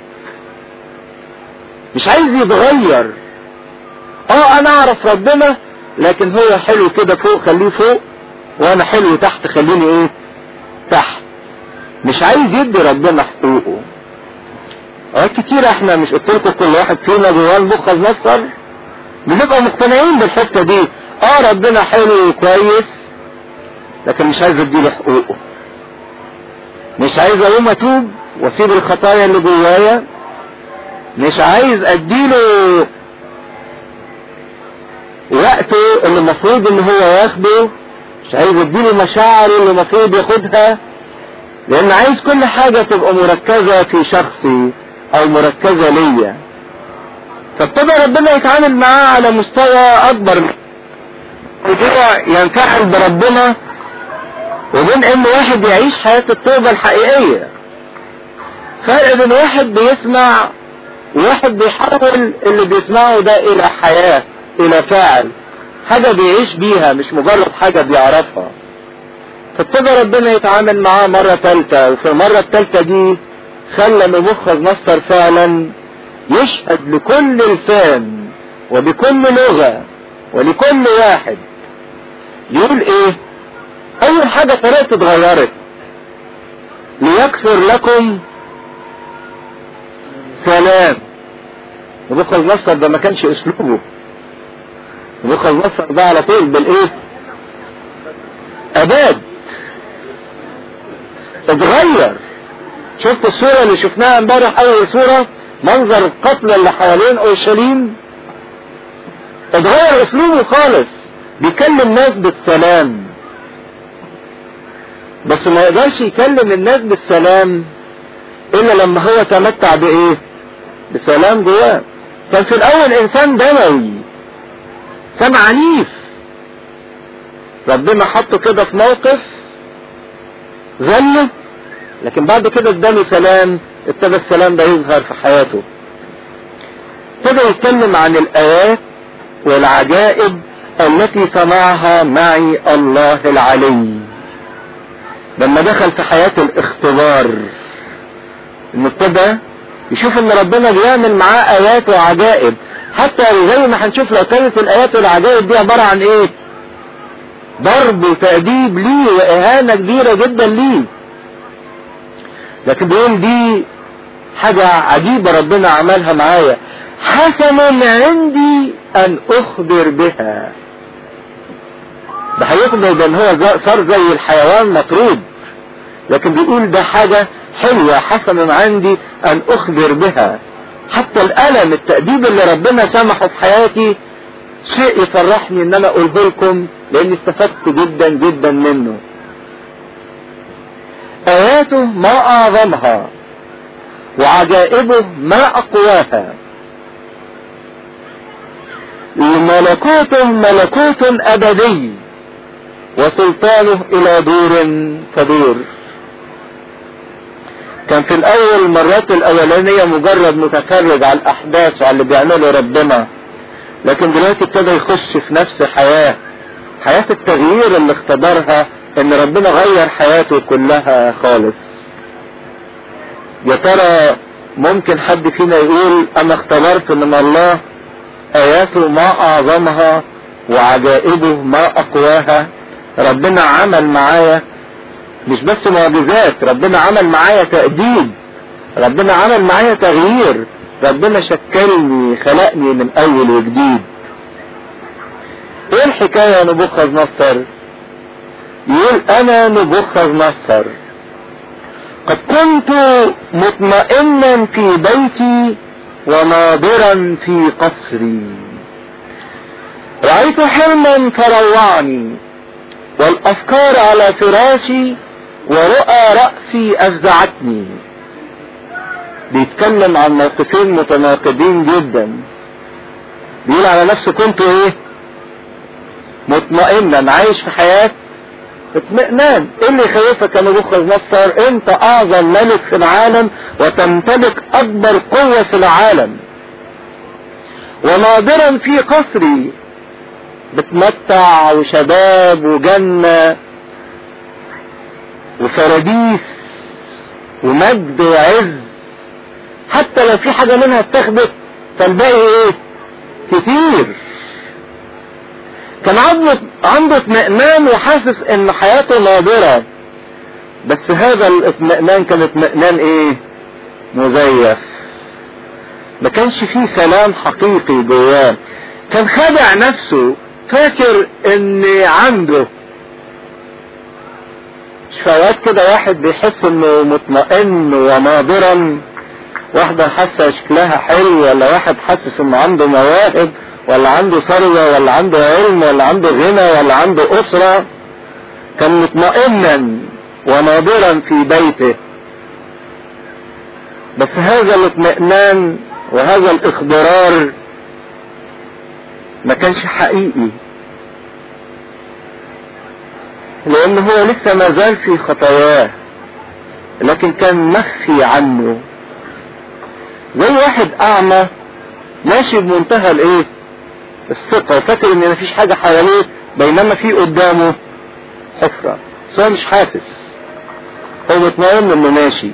مش عايز يتغير اه انا اعرف ربنا لكن هو حلو كده فوق خليه فوق وانا حلو تحت خليني ايه تحت مش عايز يدي ربنا حقوقه اوقات كتير احنا مش قلت لكم كل واحد فينا جواه المخ نصر بنبقى مقتنعين بالحته دي اه ربنا حلو وكويس لكن مش عايز اديله حقوقه مش عايز اقوم اتوب واسيب الخطايا اللي جوايا مش عايز اديله وقته اللي المفروض ان هو ياخده مش عايز اديله مشاعري اللي المفروض ياخدها لان عايز كل حاجة تبقى مركزة في شخصي او مركزة ليا فابتدى ربنا يتعامل معاه على مستوى اكبر وكده ينفعل بربنا وبين ان واحد يعيش حياة التوبة الحقيقية فرق بين واحد بيسمع وواحد بيحول اللي بيسمعه ده الى حياة الى فعل حاجة بيعيش بيها مش مجرد حاجة بيعرفها فابتدى ربنا يتعامل معاه مرة ثالثة وفي المرة الثالثة دي خلى نبوخذ نصر فعلا يشهد لكل لسان وبكل لغة ولكل واحد يقول ايه اول حاجة طريقته اتغيرت ليكثر لكم سلام نبوخذ نصر ده ما كانش اسلوبه نبوخذ نصر ده على طول بالايه اباد اتغير شفت الصورة اللي شفناها امبارح اول صورة منظر القتل اللي حوالين اورشليم اتغير اسلوبه خالص بيكلم ناس بالسلام بس ما يقدرش يكلم الناس بالسلام الا لما هو تمتع بايه بسلام جواه كان في الاول انسان دموي انسان عنيف ربنا حطه كده في موقف ذله لكن بعد كده اداله سلام ابتدى السلام ده يظهر في حياته ابتدى يتكلم عن الايات والعجائب التي صنعها معي الله العلي لما دخل في حياة الاختبار انه ابتدى يشوف ان ربنا بيعمل معاه ايات وعجائب حتى زي ما هنشوف لو كانت الايات والعجائب دي عبارة عن ايه ضرب وتأديب ليه واهانة كبيرة جدا ليه لكن بيقول دي حاجة عجيبة ربنا عملها معايا حسن عندي ان اخبر بها ده هيخبر بان هو صار زي الحيوان مطرود لكن بيقول ده حاجة حلوة حسن عندي ان اخبر بها حتى الالم التأديب اللي ربنا سمحه في حياتي شيء يفرحني ان انا اقوله لكم لاني استفدت جدا جدا منه اياته ما اعظمها وعجائبه ما اقواها ملكوته ملكوت ابدي وسلطانه الى دور فدور كان في الاول مرات الاولانية مجرد متفرج على الاحداث وعلى اللي بيعمله ربنا لكن دلوقتي ابتدى يخش في نفس حياة حياة التغيير اللي اختبرها ان ربنا غير حياته كلها خالص يا ترى ممكن حد فينا يقول انا اختبرت من الله اياته ما اعظمها وعجائبه ما اقواها ربنا عمل معايا مش بس معجزات ربنا عمل معايا تأديب ربنا عمل معايا تغيير ربنا شكلني خلقني من اول وجديد ايه الحكاية يا نبوخذ نصر يقول انا نبوخذ نصر قد كنت مطمئنا في بيتي وناظرا في قصري رأيت حلما فروعني والافكار على فراشي ورؤى رأسي افزعتني بيتكلم عن موقفين متناقضين جدا بيقول على نفسه كنت ايه مطمئنا عايش في حياة اطمئنان ايه اللي يخوفك يا نبوخذ نصر انت اعظم ملك في العالم وتمتلك اكبر قوة في العالم وناظرا في قصري بتمتع وشباب وجنة وفراديس ومجد وعز حتى لو في حاجة منها اتخذت فالباقي ايه كتير كان عنده عنده اطمئنان وحاسس ان حياته ناظرة بس هذا الاطمئنان كان اطمئنان ايه مزيف ما كانش فيه سلام حقيقي جواه كان خادع نفسه فاكر ان عنده مش فوات كده واحد بيحس انه مطمئن وناظرا واحدة حاسة شكلها حلو ولا واحد حاسس انه عنده مواهب ولا عنده ثروة ولا عنده علم ولا عنده غنى ولا عنده اسرة كان مطمئنا وناظرا في بيته بس هذا الاطمئنان وهذا الاخضرار ما كانش حقيقي لان هو لسه ما زال في خطاياه لكن كان مخفي عنه زي واحد اعمى ماشي بمنتهى الايه الثقة وفاكر ان مفيش حاجة حواليه بينما في قدامه حفرة بس هو مش حاسس هو مطمئن انه ماشي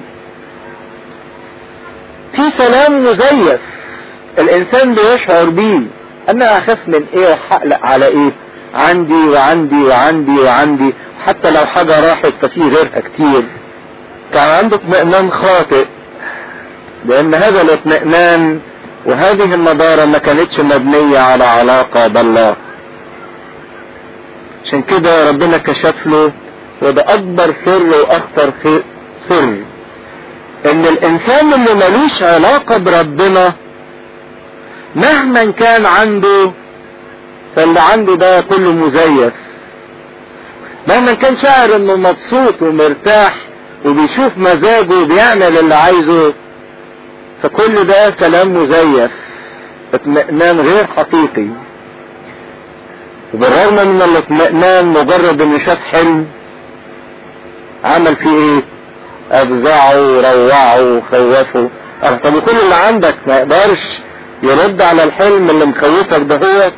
في سلام مزيف الانسان بيشعر بيه انا اخاف من ايه وهقلق على ايه عندي وعندي وعندي وعندي حتى لو حاجة راحت ففي غيرها كتير كان عنده اطمئنان خاطئ لان هذا الاطمئنان وهذه النضارة ما كانتش مبنية على علاقة بالله عشان كده ربنا كشف له وده اكبر سر واخطر سر ان الانسان اللي ملوش علاقة بربنا مهما كان عنده فاللي عنده ده كله مزيف مهما كان شاعر انه مبسوط ومرتاح وبيشوف مزاجه وبيعمل اللي عايزه فكل ده سلام مزيف اطمئنان غير حقيقي وبالرغم من الاطمئنان مجرد انه شاف حلم عمل فيه ايه افزعه وروعه وخوفه اه طب كل اللي عندك ما يقدرش يرد على الحلم اللي مخوفك ده هو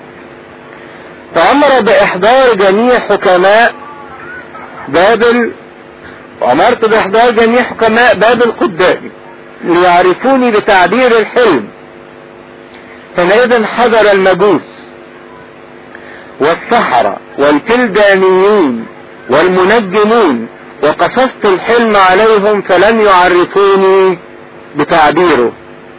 فامر باحضار جميع حكماء بابل وامرت باحضار جميع حكماء بابل قدامي ليعرفوني بتعبير الحلم حينئذ حضر المجوس والسحرة والكلدانيين والمنجمون وقصصت الحلم عليهم فلم يعرفوني بتعبيره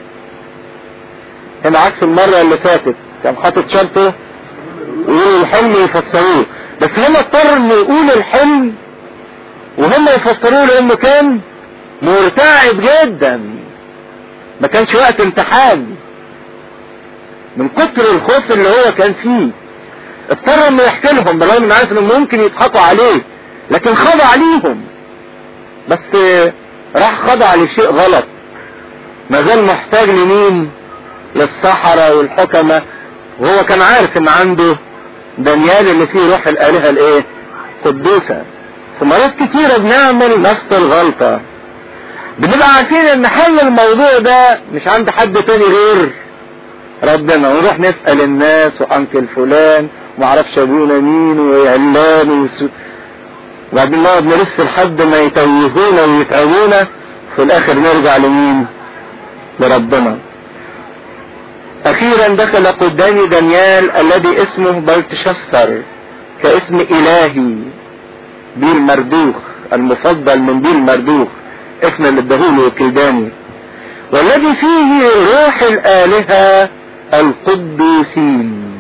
هنا عكس المرة اللي فاتت كان حاطط شرطه ويقول الحلم يفسروه بس هنا اضطر انه يقول الحلم وهم يفسروه لانه كان مرتعب جدا ما كانش وقت امتحان من كتر الخوف اللي هو كان فيه اضطر انه يحكي لهم بالرغم انه عارف انه ممكن يضحكوا عليه لكن خضع ليهم بس راح خضع لشيء غلط ما زال محتاج لمين للسحرة والحكمة وهو كان عارف ان عنده دانيال اللي فيه روح الالهة الايه قدوسة فمرات كتيرة بنعمل نفس الغلطة بنبقى عارفين ان حل الموضوع ده مش عند حد تاني غير ربنا ونروح نسأل الناس وانكل فلان ومعرفش ابونا مين وعلان وس... وبعدين نقعد نلف لحد ما يتوهونا ويتعبونا في الاخر نرجع لمين لربنا اخيرا دخل قدامي دانيال الذي اسمه بلتشسر كاسم الهي بيل مردوخ المفضل من بيل مردوخ اسم اللي اداهوله الكلداني والذي فيه روح الالهة القدوسين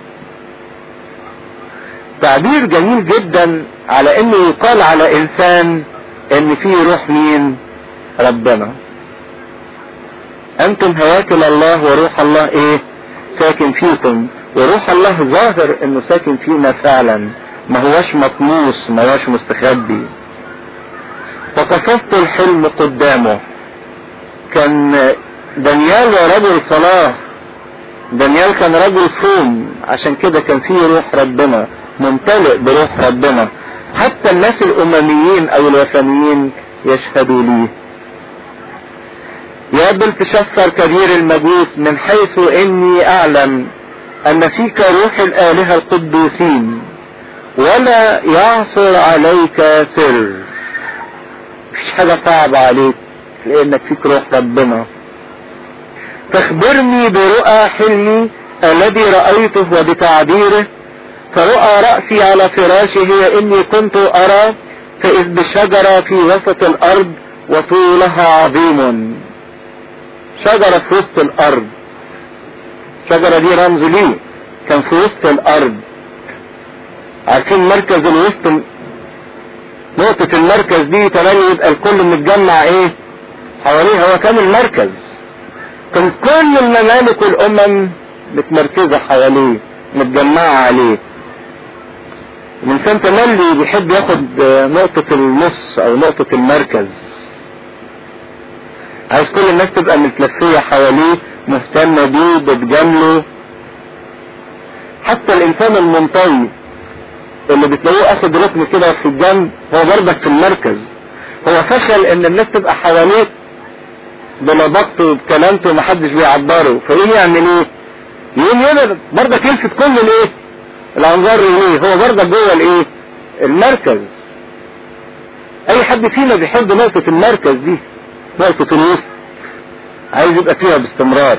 تعبير جميل جدا على انه يقال على انسان ان فيه روح مين ربنا انتم هياكل الله وروح الله ايه ساكن فيكم وروح الله ظاهر انه ساكن فينا فعلا ما هوش مطموس ما هوش مستخبي فقصصت الحلم قدامه كان دانيال ورجل صلاة دانيال كان رجل صوم عشان كده كان فيه روح ربنا ممتلئ بروح ربنا حتى الناس الامميين او الوثنيين يشهدوا ليه يا بلتشسر كبير المجوس من حيث اني اعلم ان فيك روح الالهة القدوسين ولا يعصر عليك سر مفيش حاجة صعبة عليك لانك فيك روح ربنا فاخبرني برؤى حلمي الذي رأيته وبتعبيره فرؤى رأسي على فراشه هي اني كنت ارى فاذ بشجرة في وسط الارض وطولها عظيم شجرة في وسط الارض الشجرة دي رمز ليه كان في وسط الارض عارفين مركز الوسط نقطة المركز دي تمام يبقى الكل متجمع ايه حواليه هو كان المركز كان كل الممالك والامم متمركزة حواليه متجمعة عليه الانسان تملي بيحب ياخد نقطة النص او نقطة المركز عايز كل الناس تبقى متلفية حواليه مهتمة بيه بتجامله حتى الانسان المنطوي اللي بتلاقوه اخد رتم كده في الجنب هو برضك في المركز هو فشل ان الناس تبقى حواليه بلبقته وبكلامته ومحدش بيعبره فايه يعمل ايه؟ يقوم يبقى برضك يلفت كل الايه؟ الانظار اليه هو برضك جوه الايه؟ المركز اي حد فينا بيحب نقطة المركز دي نقطة الوسط عايز يبقى فيها باستمرار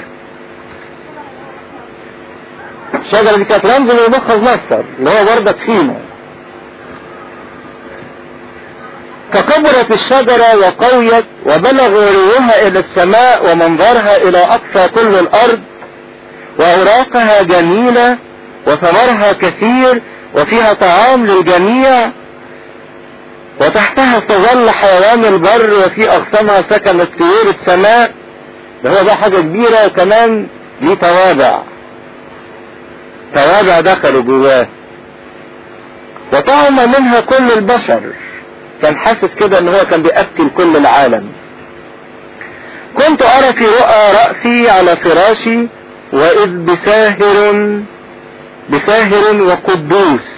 الشجرة دي كانت رمز لمخز نصر اللي هو برضك فينا فكبرت الشجرة وقويت وبلغ علوها إلى السماء ومنظرها إلى أقصى كل الأرض وأوراقها جميلة وثمرها كثير وفيها طعام للجميع وتحتها استظل حيوان البر وفي أغصانها سكنت طيور السماء ده هو بقى حاجة كبيرة وكمان ليه توابع توابع دخلوا جواه وطعم منها كل البشر كان حاسس كده ان هو كان بيأكل كل العالم كنت ارى في رؤى رأسي على فراشي واذ بساهر بساهر وقدوس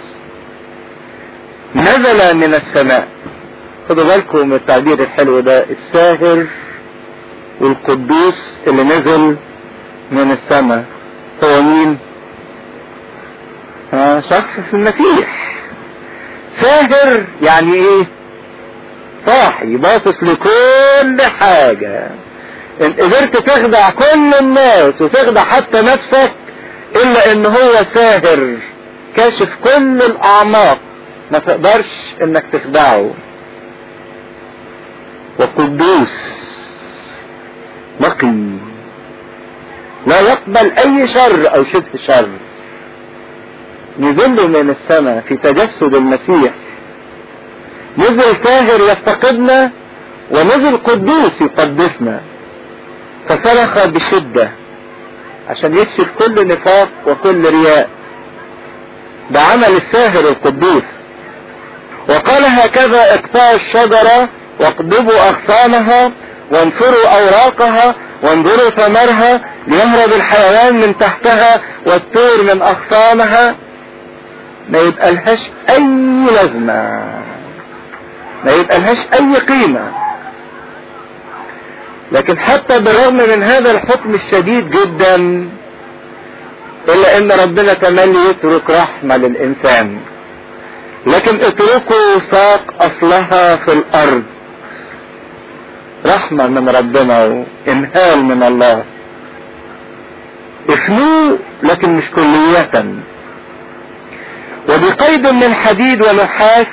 نزل من السماء خدوا بالكم من التعبير الحلو ده الساهر والقدوس اللي نزل من السماء هو مين آه شخص المسيح ساهر يعني ايه صاحي باصص لكل حاجة ان قدرت تخدع كل الناس وتخدع حتى نفسك الا ان هو ساهر كاشف كل الاعماق ما تقدرش انك تخدعه وقدوس نقي لا يقبل اي شر او شبه شر نزل من السماء في تجسد المسيح نزل طاهر يفتقدنا ونزل قدوس يقدسنا فصرخ بشدة عشان يكشف كل نفاق وكل رياء ده عمل الساهر القدوس وقال هكذا اقطعوا الشجرة واقضبوا اغصانها وانفروا اوراقها وانظروا ثمرها ليهرب الحيوان من تحتها والطير من اغصانها ما يبقى لهاش اي لازمة ما يبقى لهاش اي قيمة لكن حتى بالرغم من هذا الحكم الشديد جدا الا ان ربنا تملي يترك رحمة للانسان لكن اتركوا ساق اصلها في الارض رحمة من ربنا وامهال من الله افنوه لكن مش كلية وبقيد من حديد ونحاس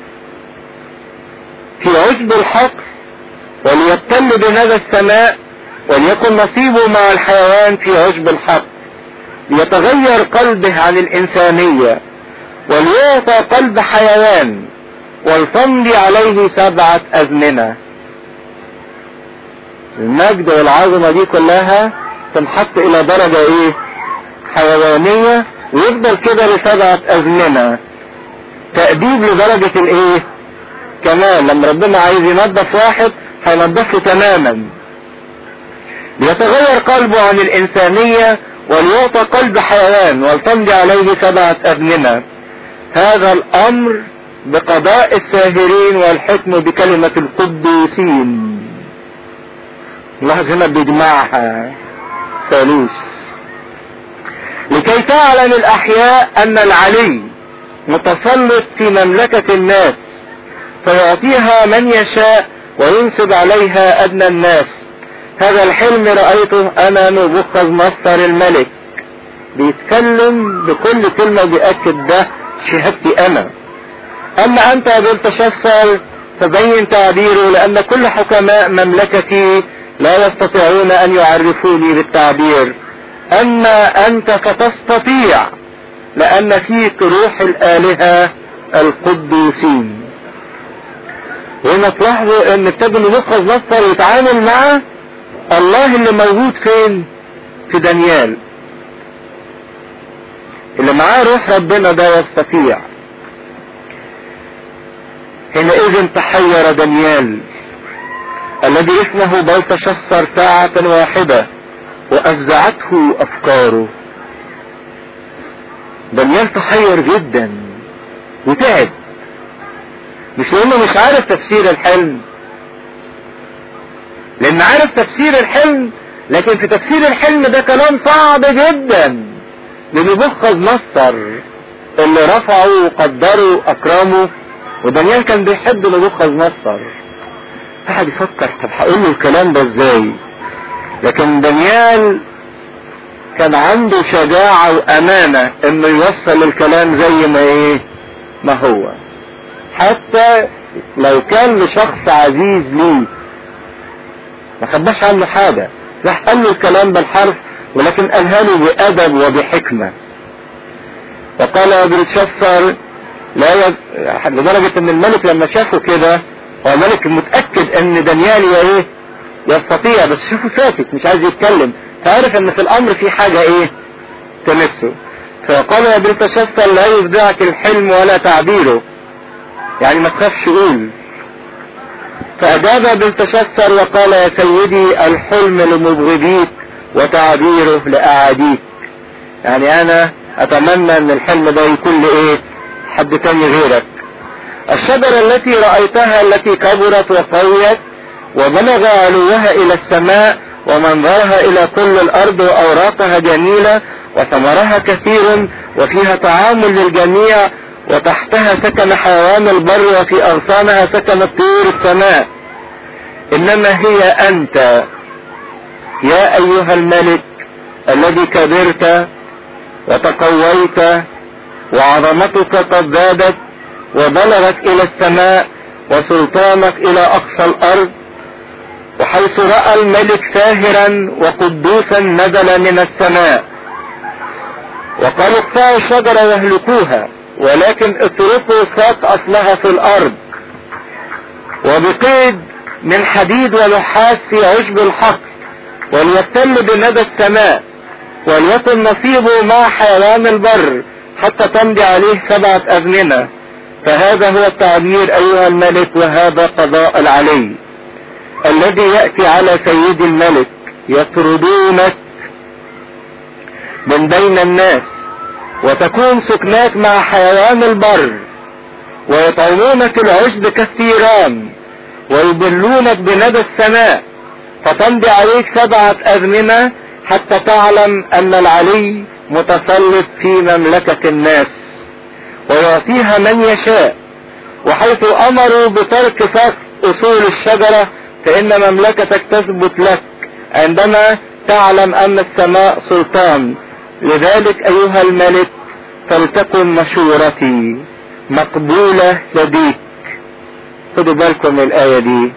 في عشب الحقر وليبتل بندى السماء وليكن نصيبه مع الحيوان في عشب الحقر ليتغير قلبه عن الإنسانية وليعطى قلب حيوان ولتمضي عليه سبعة أزمنة المجد والعظمة دي كلها تنحط إلى درجة إيه؟ حيوانية ويفضل كده لسبعة أزمنة تأديب لدرجة الإيه؟ كمال لما ربنا عايز ينظف واحد هينظفه تماما ليتغير قلبه عن الإنسانية وليعطى قلب حيوان ولتمضي عليه سبعة أزمنة هذا الأمر بقضاء الساهرين والحكم بكلمة القدوسين الله هنا بيجمعها ثالوث لكي تعلم الأحياء أن العلي متسلط في مملكة الناس فيعطيها من يشاء وينسب عليها أدنى الناس هذا الحلم رأيته أنا نبوخذ نصر الملك بيتكلم بكل كلمة بيأكد ده شهادتي أنا أما أنت يا بلتشسر فبين تعبيره لأن كل حكماء مملكتي لا يستطيعون أن يعرفوني بالتعبير أما أنت فتستطيع لأن فيك روح الآلهة القدوسين هنا تلاحظوا ان ابتدوا نبوخذ نصر يتعامل مع الله اللي موجود فين في دانيال اللي معاه روح ربنا ده يستطيع حينئذ تحير دانيال الذي اسمه بلتشسر ساعة واحدة وافزعته افكاره دانيال تحير جدا وتعب مش لانه مش عارف تفسير الحلم لان عارف تفسير الحلم لكن في تفسير الحلم ده كلام صعب جدا لنبوخذ نصر اللي رفعه وقدره اكرمه ودانيال كان بيحب نبوخذ نصر قعد يفكر طب هقول له الكلام ده ازاي لكن دانيال كان عنده شجاعة وامانة انه يوصل الكلام زي ما ايه ما هو حتى لو كان لشخص عزيز ليه ما خباش عنه حاجة راح قال له الكلام بالحرف ولكن قالها له بأدب وبحكمة وقال يا بلتشسر لا يد... لدرجة ان الملك لما شافه كده هو الملك متأكد ان دانيال ايه يستطيع بس شوفه ساكت مش عايز يتكلم فعرف ان في الامر في حاجة ايه تمسه فقال يا بلتشسر لا يفزعك الحلم ولا تعبيره يعني ما تخافش قول فأجاب بلتشسر وقال يا سيدي الحلم لمبغضيك وتعبيره لأعاديك يعني أنا أتمنى أن الحلم ده يكون لإيه حد تاني غيرك الشجرة التي رأيتها التي كبرت وقويت وبلغ علوها إلى السماء ومنظرها إلى كل الأرض وأوراقها جميلة وثمرها كثير وفيها طعام للجميع وتحتها سكن حيوان البر وفي أغصانها سكن طيور السماء إنما هي أنت يا أيها الملك الذي كبرت وتقويت وعظمتك قد زادت وبلغت إلى السماء وسلطانك إلى أقصى الأرض وحيث رأى الملك ساهرا وقدوسا نزل من السماء وقالوا اقطعوا الشجرة واهلكوها ولكن اتركوا ساق اصلها في الارض وبقيد من حديد ونحاس في عشب الحق وليتم بندى السماء وليكن نصيبه مع حيوان البر حتى تمضي عليه سبعة أذنمة فهذا هو التعبير أيها الملك وهذا قضاء العلي الذي يأتي على سيد الملك يطردونك من بين الناس وتكون سكناك مع حيوان البر ويطعمونك العشب كالثيران ويبلونك بندى السماء فتمضي عليك سبعة أذمنة حتى تعلم أن العلي متسلط في مملكة الناس ويعطيها من يشاء وحيث أمروا بترك سقف أصول الشجرة فإن مملكتك تثبت لك عندما تعلم أن السماء سلطان لذلك أيها الملك فلتكن مشورتي مقبولة لديك خدوا بالكم من الآية دي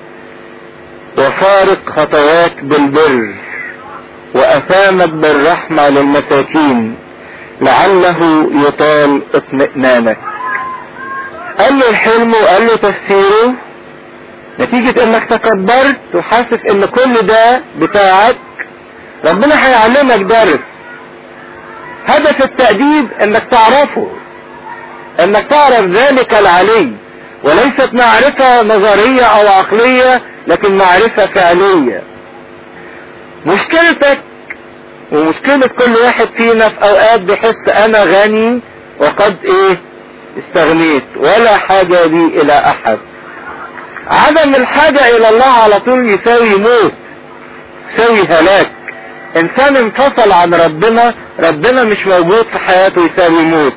وفارق خطوات بالبر وأثامك بالرحمة للمساكين لعله يطال اطمئنانك قال له الحلم وقال له تفسيره نتيجة انك تكبرت وحاسس ان كل ده بتاعك ربنا هيعلمك درس هدف التأديب انك تعرفه انك تعرف ذلك العلي وليست معرفة نظرية او عقلية لكن معرفة فعلية مشكلتك ومشكلة كل واحد فينا في اوقات بيحس انا غني وقد ايه استغنيت ولا حاجة لي الى احد عدم الحاجة الى الله على طول يساوي موت يساوي هلاك انسان انفصل عن ربنا ربنا مش موجود في حياته يساوي موت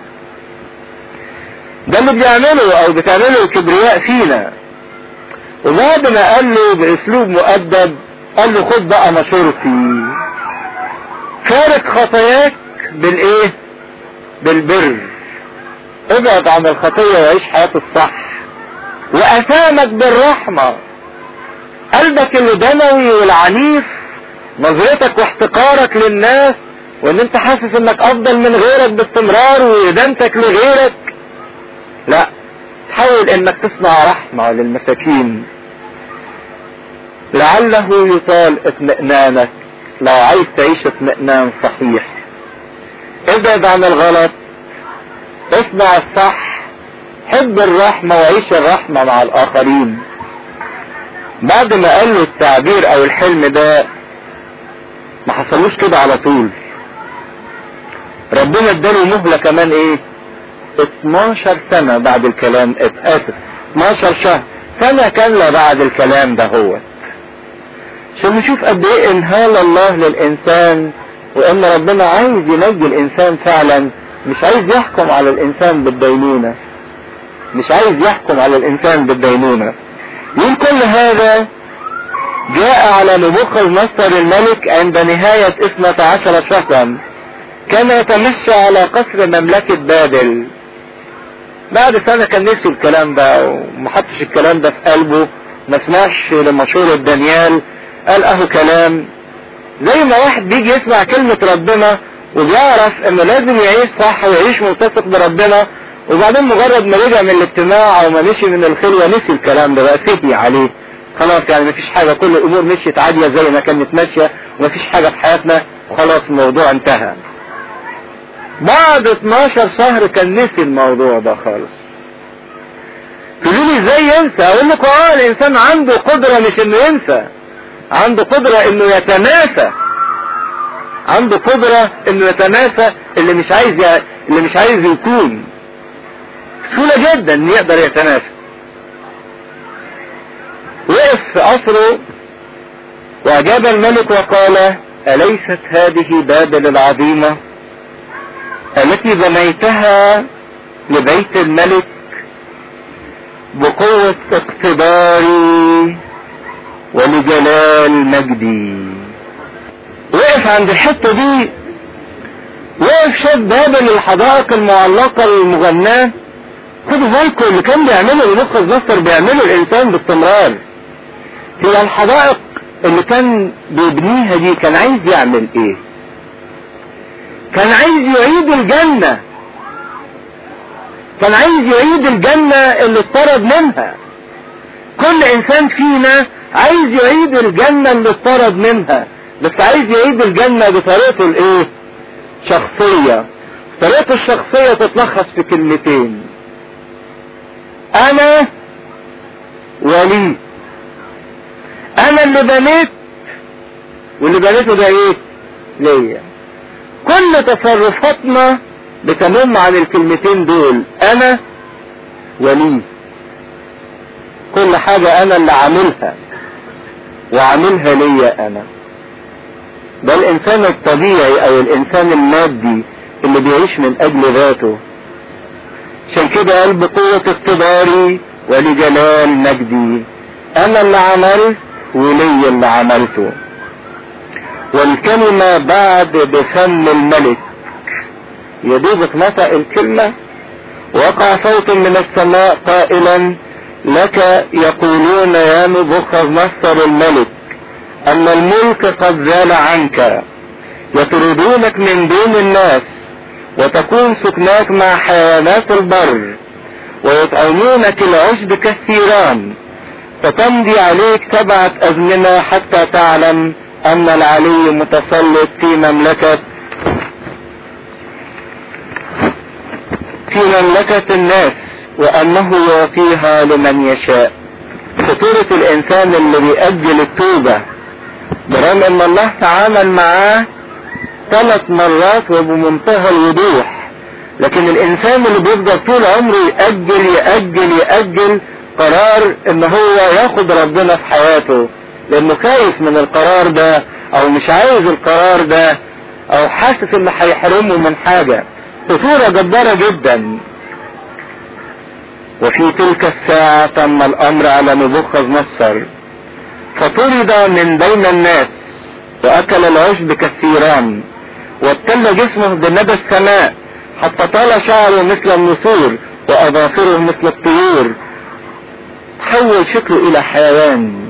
ده اللي بيعمله او بتعمله الكبرياء فينا وبعد ما قال له باسلوب مؤدب قال له خد بقى مشورتي فارق خطاياك بالايه بالبر ابعد عن الخطية وعيش حياة الصح واثامك بالرحمة قلبك اللي دموي والعنيف نظرتك واحتقارك للناس وان انت حاسس انك افضل من غيرك باستمرار وادانتك لغيرك لا تحاول انك تصنع رحمة للمساكين لعله يطال اطمئنانك لو عايز تعيش اطمئنان صحيح ابعد عن الغلط اصنع الصح حب الرحمة وعيش الرحمة مع الآخرين بعد ما قال له التعبير أو الحلم ده ما حصلوش كده على طول ربنا اداله مهلة كمان ايه 12 سنة بعد الكلام اسف 12 شهر سنة كاملة بعد الكلام ده هو عشان نشوف قد ايه انهال الله للانسان وان ربنا عايز ينجي الانسان فعلا مش عايز يحكم على الانسان بالدينونة مش عايز يحكم على الانسان بالدينونة يقول كل هذا جاء على نبوخذ نصر الملك عند نهاية اثنة عشر شهرا كان يتمشى على قصر مملكة بابل بعد سنة كان نسي الكلام ده وما حطش الكلام ده في قلبه ما سمعش لمشورة دانيال قال اهو كلام زي ما واحد بيجي يسمع كلمة ربنا وبيعرف انه لازم يعيش صح ويعيش ملتصق بربنا وبعدين مجرد ما رجع من الاجتماع او ما مشي من الخلوة نسي الكلام ده بقى سهي عليه خلاص يعني مفيش حاجة كل الامور مشيت عادية زي ما كانت ماشية ومفيش حاجة في حياتنا وخلاص الموضوع انتهى بعد 12 شهر كان نسي الموضوع ده خالص تقولوا لي ازاي ينسى اقول لكم اه الانسان عنده قدرة مش انه ينسى عنده قدرة انه يتناسى عنده قدرة انه يتناسى اللي مش عايز ي... اللي مش عايز يكون سهولة جدا ان يقدر يتناسى وقف في قصره واجاب الملك وقال اليست هذه بابل العظيمة التي بنيتها لبيت الملك بقوة اقتداري ولجلال مجدي وقف عند الحتة دي وقف شاف بابل الحدائق المعلقة المغناة خدوا بالكم اللي كان بيعمله المخرج نصر بيعمله الانسان باستمرار هي الحدائق اللي كان بيبنيها دي كان عايز يعمل ايه كان عايز يعيد الجنة كان عايز يعيد الجنة اللي اطرد منها كل انسان فينا عايز يعيد الجنة اللي اطرد منها بس عايز يعيد الجنة بطريقته الايه شخصية طريقته الشخصية تتلخص في كلمتين انا ولي انا اللي بنيت واللي بنيته ده ايه ليا كل تصرفاتنا بتنم عن الكلمتين دول انا ولي كل حاجة انا اللي عاملها وعاملها ليا انا ده الانسان الطبيعي او الانسان المادي اللي بيعيش من اجل ذاته عشان كده قال بقوة اقتداري ولجلال مجدي انا اللي عملت ولي اللي عملته والكلمة بعد بفم الملك يدوبك نطق الكلمة وقع صوت من السماء قائلا لك يقولون يا نبوخذ نصر الملك ان الملك قد زال عنك يطردونك من دون الناس وتكون سكناك مع حيوانات البر ويطعمونك العشب كالثيران فتمضي عليك سبعة أزمنة حتى تعلم أن العلي متسلط في مملكة في مملكة الناس وأنه يعطيها لمن يشاء خطورة الإنسان اللي بيأجل التوبة برغم أن الله تعامل معاه ثلاث مرات وبمنتهى الوضوح لكن الإنسان اللي بيفضل طول عمره يأجل يأجل يأجل قرار ان هو ياخد ربنا في حياته لانه خايف من القرار ده او مش عايز القرار ده او حاسس ان هيحرمه من حاجة خطورة جبارة جدا وفي تلك الساعة تم الامر على نبوخذ نصر فطرد من بين الناس واكل العشب كالثيران وابتل جسمه بندى السماء حتى طال شعره مثل النسور واظافره مثل الطيور تحول شكله الى حيوان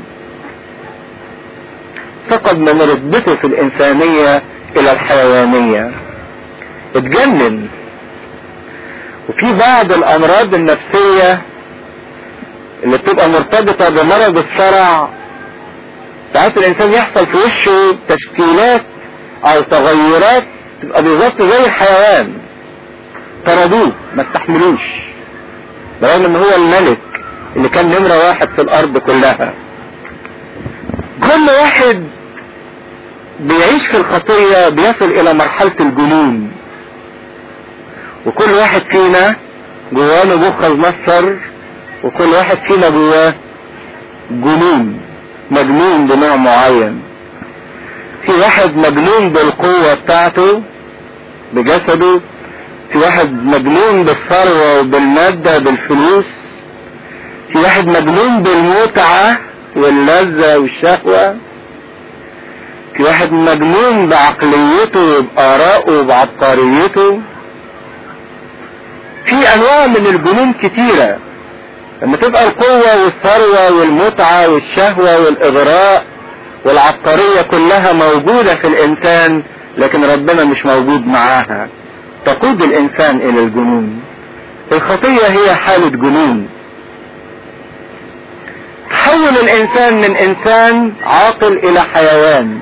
سقط من رتبته في الانسانية الى الحيوانية اتجنن وفي بعض الامراض النفسية اللي بتبقى مرتبطة بمرض الصرع ساعات الانسان يحصل في وشه تشكيلات او تغيرات تبقى بالظبط زي الحيوان طردوه ما استحملوش برغم ان هو الملك اللي كان نمرة واحد في الارض كلها كل واحد بيعيش في الخطية بيصل الى مرحلة الجنون وكل واحد فينا جواه نبوخذ نصر وكل واحد فينا جواه جنون مجنون بنوع معين في واحد مجنون بالقوة بتاعته بجسده في واحد مجنون بالثروة وبالمادة بالفلوس في واحد مجنون بالمتعة واللذة والشهوة في واحد مجنون بعقليته وبآرائه وبعبقريته في انواع من الجنون كتيرة لما تبقى القوة والثروة والمتعة والشهوة والاغراء والعبقرية كلها موجودة في الانسان لكن ربنا مش موجود معاها تقود الانسان الى الجنون الخطية هي حالة جنون تحول الانسان من انسان عاقل الى حيوان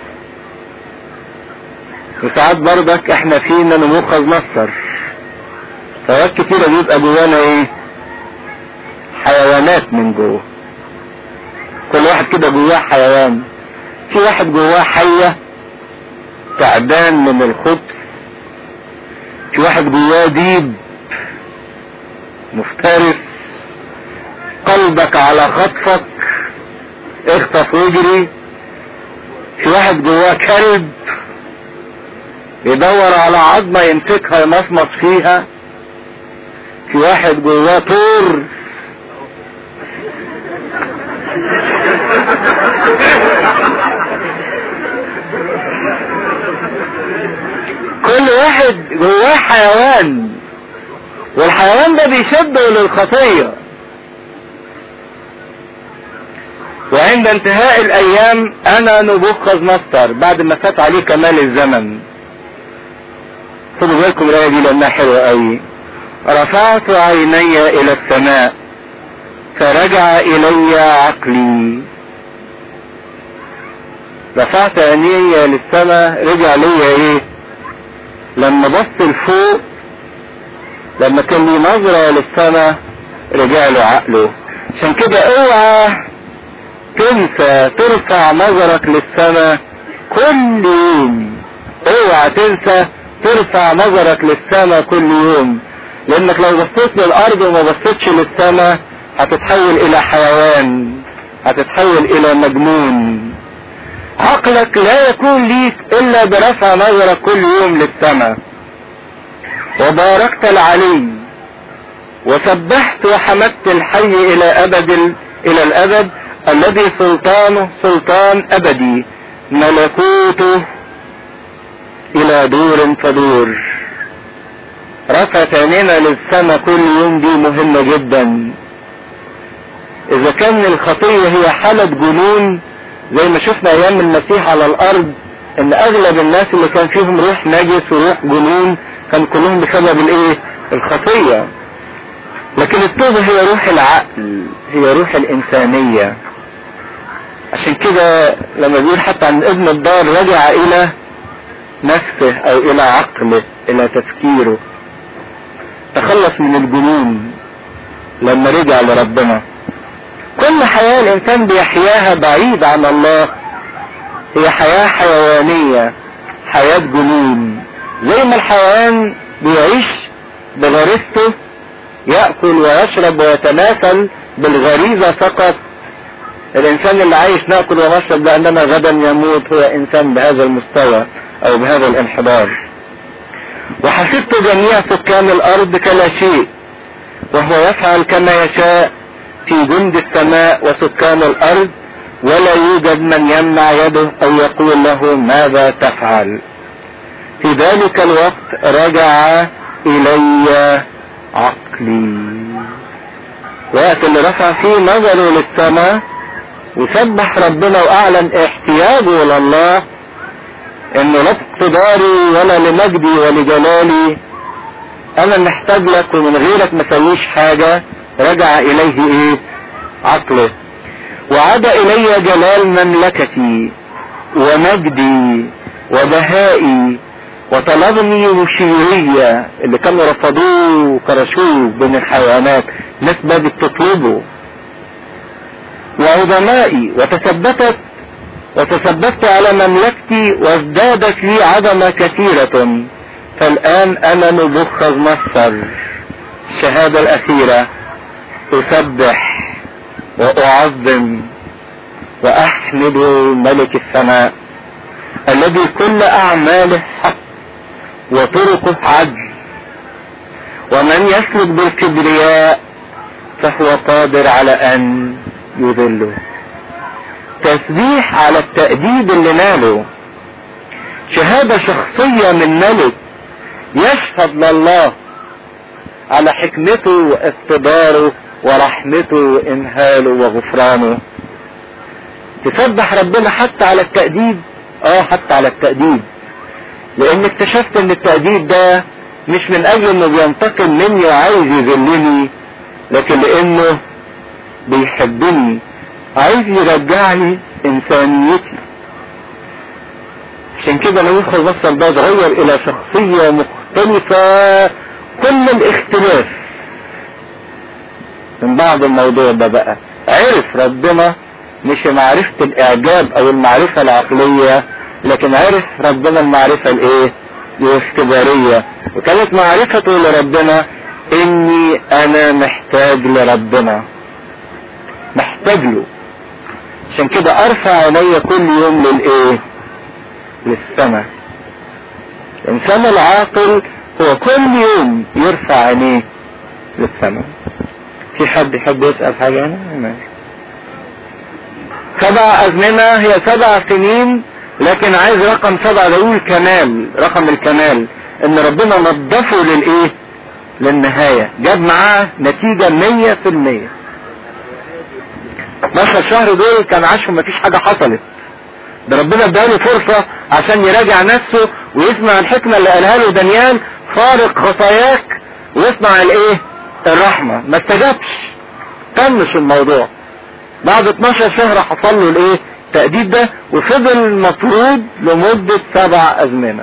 وساعات برضك احنا فينا نموخذ نصر ساعات كتيرة بيبقى جوانا ايه حيوانات من جوه كل واحد كده جواه حيوان في واحد جواه حية تعبان من الخبث في واحد جواه ديب مفترس قلبك على خطفك اخطف واجري في واحد جواه كلب يدور على عظمة يمسكها يمصمص فيها في واحد جواه طور كل واحد جواه حيوان والحيوان ده بيشده للخطية وعند انتهاء الايام انا نبوخذ نصر بعد ما فات عليه كمال الزمن خدوا بالكم الايه دي لانها حلوه قوي رفعت عيني الى السماء فرجع الي عقلي رفعت عيني للسماء رجع لي ايه لما بص لفوق لما كان لي نظرة للسماء رجع له عقله عشان كده اوعى تنسى ترفع نظرك للسماء كل يوم اوعى تنسى ترفع نظرك للسماء كل يوم لانك لو بصيت للارض وما بصيتش للسماء هتتحول الى حيوان هتتحول الى مجنون عقلك لا يكون ليك الا برفع نظرك كل يوم للسماء وباركت العلي وسبحت وحمدت الحي الى ابد الى الابد الذي سلطانه سلطان ابدي ملكوته الى دور فدور رفعت عينينا للسماء كل يوم دي مهمة جدا اذا كان الخطية هي حالة جنون زي ما شفنا ايام المسيح على الارض ان اغلب الناس اللي كان فيهم روح نجس وروح جنون كان كلهم بسبب الايه الخطية لكن التوبة هي روح العقل هي روح الانسانية عشان كده لما بيقول حتى عن ابن الدار رجع الى نفسه او الى عقله الى تفكيره تخلص من الجنون لما رجع لربنا كل حياة الانسان بيحياها بعيد عن الله هي حياة حيوانية حياة جنون زي ما الحيوان بيعيش بغريزته يأكل ويشرب ويتماثل بالغريزة فقط الانسان اللي عايش ناكل ونشرب لاننا غدا يموت هو انسان بهذا المستوى او بهذا الانحدار وحسبت جميع سكان الارض كلا شيء وهو يفعل كما يشاء في جند السماء وسكان الارض ولا يوجد من يمنع يده او يقول له ماذا تفعل في ذلك الوقت رجع الي عقلي وقت اللي رفع فيه نظره للسماء وسبح ربنا واعلن احتياجه لله انه لا اقتداري ولا لمجدي ولجلالي انا محتاج لك ومن غيرك ما سويش حاجة رجع اليه ايه عقله وعاد الي جلال مملكتي ومجدي وبهائي وطلبني مشيرية اللي كانوا رفضوه وكرشوه بين الحيوانات ناس بدت تطلبه وعظمائي وتثبتت وتثبت على مملكتي وازدادت لي عظمة كثيرة فالآن أنا نبوخذ نصر الشهادة الأخيرة أسبح وأعظم وأحمد ملك السماء الذي كل أعماله حق وطرقه عدل ومن يسلك بالكبرياء فهو قادر على أن يذله تسبيح على التأديب اللي ناله شهادة شخصية من ملك يشهد لله على حكمته واقتداره ورحمته وإمهاله وغفرانه تسبح ربنا حتى على التأديب اه حتى على التأديب لان اكتشفت ان التأديب ده مش من اجل انه بينتقم مني وعايز يذلني لكن لانه بيحبني عايز يرجعني انسانيتي عشان كده لو يدخل بصر ده اتغير الى شخصية مختلفة كل الاختلاف من بعد الموضوع ده بقى عرف ربنا مش معرفة الاعجاب او المعرفة العقلية لكن عرف ربنا المعرفة الايه الاختبارية وكانت معرفته لربنا اني انا محتاج لربنا محتاج له عشان كده ارفع عيني كل يوم للايه للسماء الانسان العاقل هو كل يوم يرفع عينيه للسماء في حد يحب يسأل حاجة هنا ماشي سبع أزمنة هي سبع سنين لكن عايز رقم سبعة ده يقول كمال رقم الكمال ان ربنا نظفه للايه للنهاية جاب معاه نتيجة مية في المية 12 شهر دول كان عاشهم مفيش حاجة حصلت ده ربنا اداله فرصة عشان يراجع نفسه ويسمع الحكمة اللي قالها له دانيال فارق خطاياك واسمع الايه الرحمة ما استجابش طنش الموضوع بعد 12 شهر حصل له الايه التأديب ده وفضل مطرود لمدة سبع ازمنة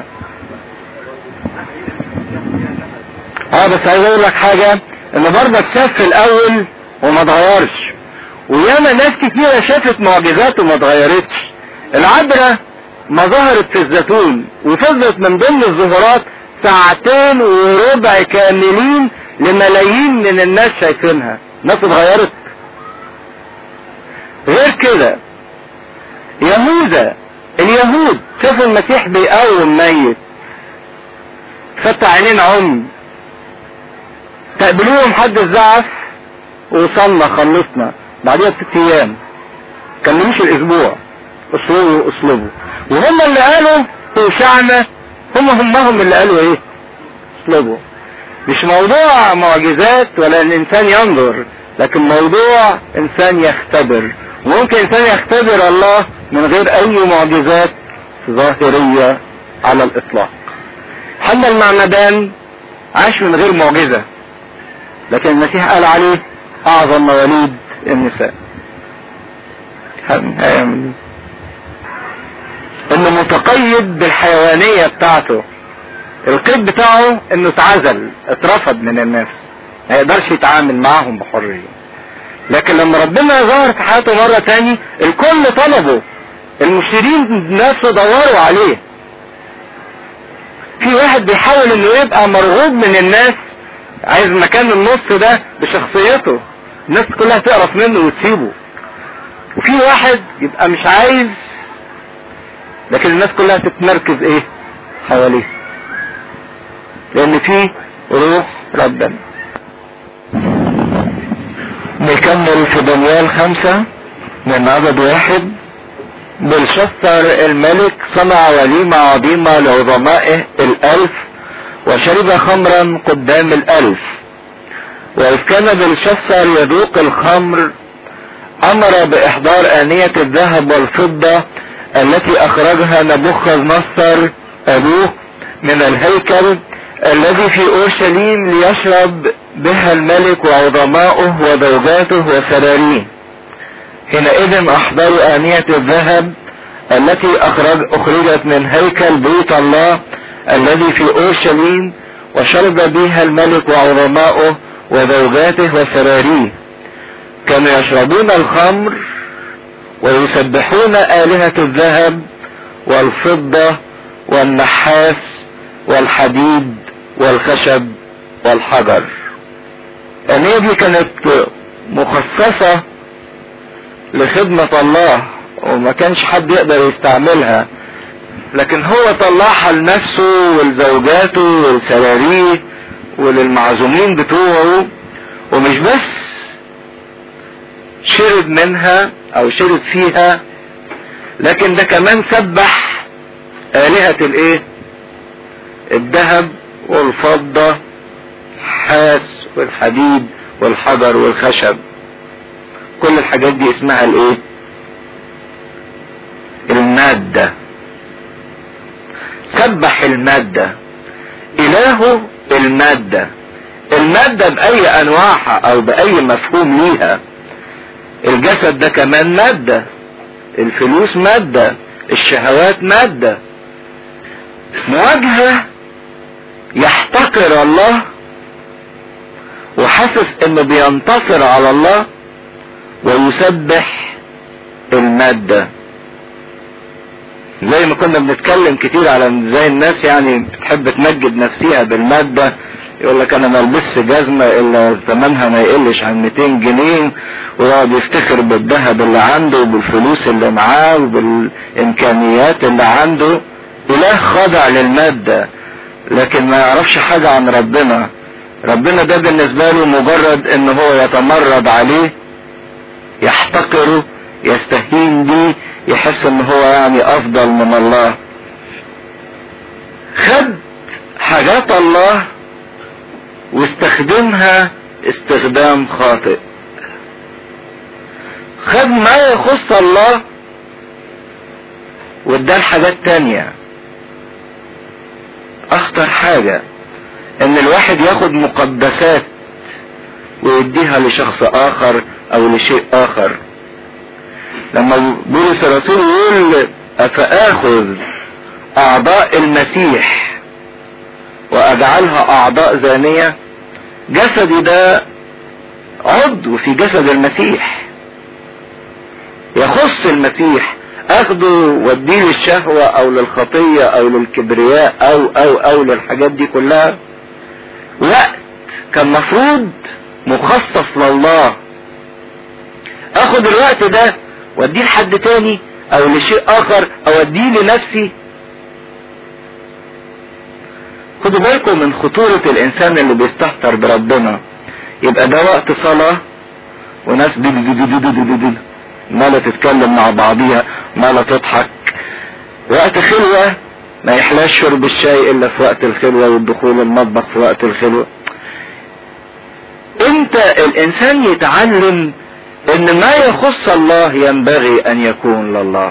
اه بس عايز اقول لك حاجة ان برضك شاف في الاول وما اتغيرش وياما ناس كتيرة شافت معجزات وما اتغيرتش العبرة ما ظهرت في الزيتون وفضلت من ضمن الظهورات ساعتين وربع كاملين لملايين من الناس شايفينها ناس اتغيرت غير كده يهوذا اليهود شافوا المسيح بيقوم ميت فتح عينين عمي استقبلوهم حد الزعف وصلنا خلصنا بعدها بست ايام كملوش الاسبوع اسلوبه اسلوبه وهم اللي قالوا توشعنا هم همهم اللي قالوا ايه اسلوبه مش موضوع معجزات ولا ان انسان ينظر لكن موضوع انسان يختبر ممكن انسان يختبر الله من غير اي معجزات ظاهرية على الاطلاق حنا المعمدان عاش من غير معجزة لكن المسيح قال عليه اعظم مواليد النساء هيعمل انه متقيد بالحيوانية بتاعته القيد بتاعه انه اتعزل اترفض من الناس ما يقدرش يتعامل معاهم بحرية لكن لما ربنا ظهر في حياته مرة تاني الكل طلبه المشيرين نفسه دوروا عليه في واحد بيحاول انه يبقى مرغوب من الناس عايز مكان النص ده بشخصيته الناس كلها تقرف منه وتسيبه وفي واحد يبقى مش عايز لكن الناس كلها تتمركز ايه حواليه لان في روح ربنا نكمل في دانيال خمسة من عدد واحد بلشسر الملك صنع وليمة عظيمة لعظمائه الألف وشرب خمرا قدام الألف وإذ كان بلشسر يذوق الخمر أمر بإحضار آنية الذهب والفضة التي أخرجها نبوخذ نصر أبوه من الهيكل الذي في أورشليم ليشرب بها الملك وعظماؤه وزوجاته وسراريه حينئذ أحضروا آنية الذهب التي أخرج أخرجت من هيكل بيت الله الذي في أورشليم وشرب بها الملك وعظماؤه وزوجاته وسراريه كانوا يشربون الخمر ويسبحون آلهة الذهب والفضة والنحاس والحديد والخشب والحجر الآنية دي كانت مخصصة لخدمة الله وما كانش حد يقدر يستعملها لكن هو طلعها لنفسه ولزوجاته ولسراريه وللمعزومين بتوعه ومش بس شرب منها او شرب فيها لكن ده كمان سبح آلهة الايه الذهب والفضة الحاس والحديد والحجر والخشب كل الحاجات دي اسمها الايه المادة سبح المادة الهه المادة المادة بأي أنواعها أو بأي مفهوم ليها الجسد ده كمان مادة الفلوس مادة الشهوات مادة مواجهة يحتقر الله وحاسس انه بينتصر على الله ويسبح المادة زي ما كنا بنتكلم كتير على زي الناس يعني بتحب تمجد نفسها بالمادة يقول لك انا ما البسش جزمة الا ثمنها ما يقلش عن 200 جنيه ويقعد يفتخر بالذهب اللي عنده وبالفلوس اللي معاه وبالامكانيات اللي عنده اله خاضع للمادة لكن ما يعرفش حاجة عن ربنا ربنا ده بالنسبة له مجرد ان هو يتمرد عليه يحتقره يستهين بيه يحس ان هو يعني افضل من الله خد حاجات الله واستخدمها استخدام خاطئ خد ما يخص الله واداه حاجات تانية اخطر حاجة ان الواحد ياخد مقدسات ويديها لشخص اخر او لشيء اخر لما بولس الرسول يقول افاخذ اعضاء المسيح واجعلها اعضاء زانية جسدي ده عضو في جسد المسيح يخص المسيح اخده واديه للشهوة او للخطية او للكبرياء او او او للحاجات دي كلها وقت كان مفروض مخصص لله اخد الوقت ده واديه لحد تاني او لشيء اخر او اديه لنفسي خدوا بالكم من خطورة الانسان اللي بيستهتر بربنا يبقى ده وقت صلاة وناس دي دي دي دي دي دي دي مالة تتكلم مع بعضيها مالة تضحك وقت خلوة ما يحلاش شرب الشاي الا في وقت الخلوة والدخول المطبخ في وقت الخلوة امتى الانسان يتعلم ان ما يخص الله ينبغي ان يكون لله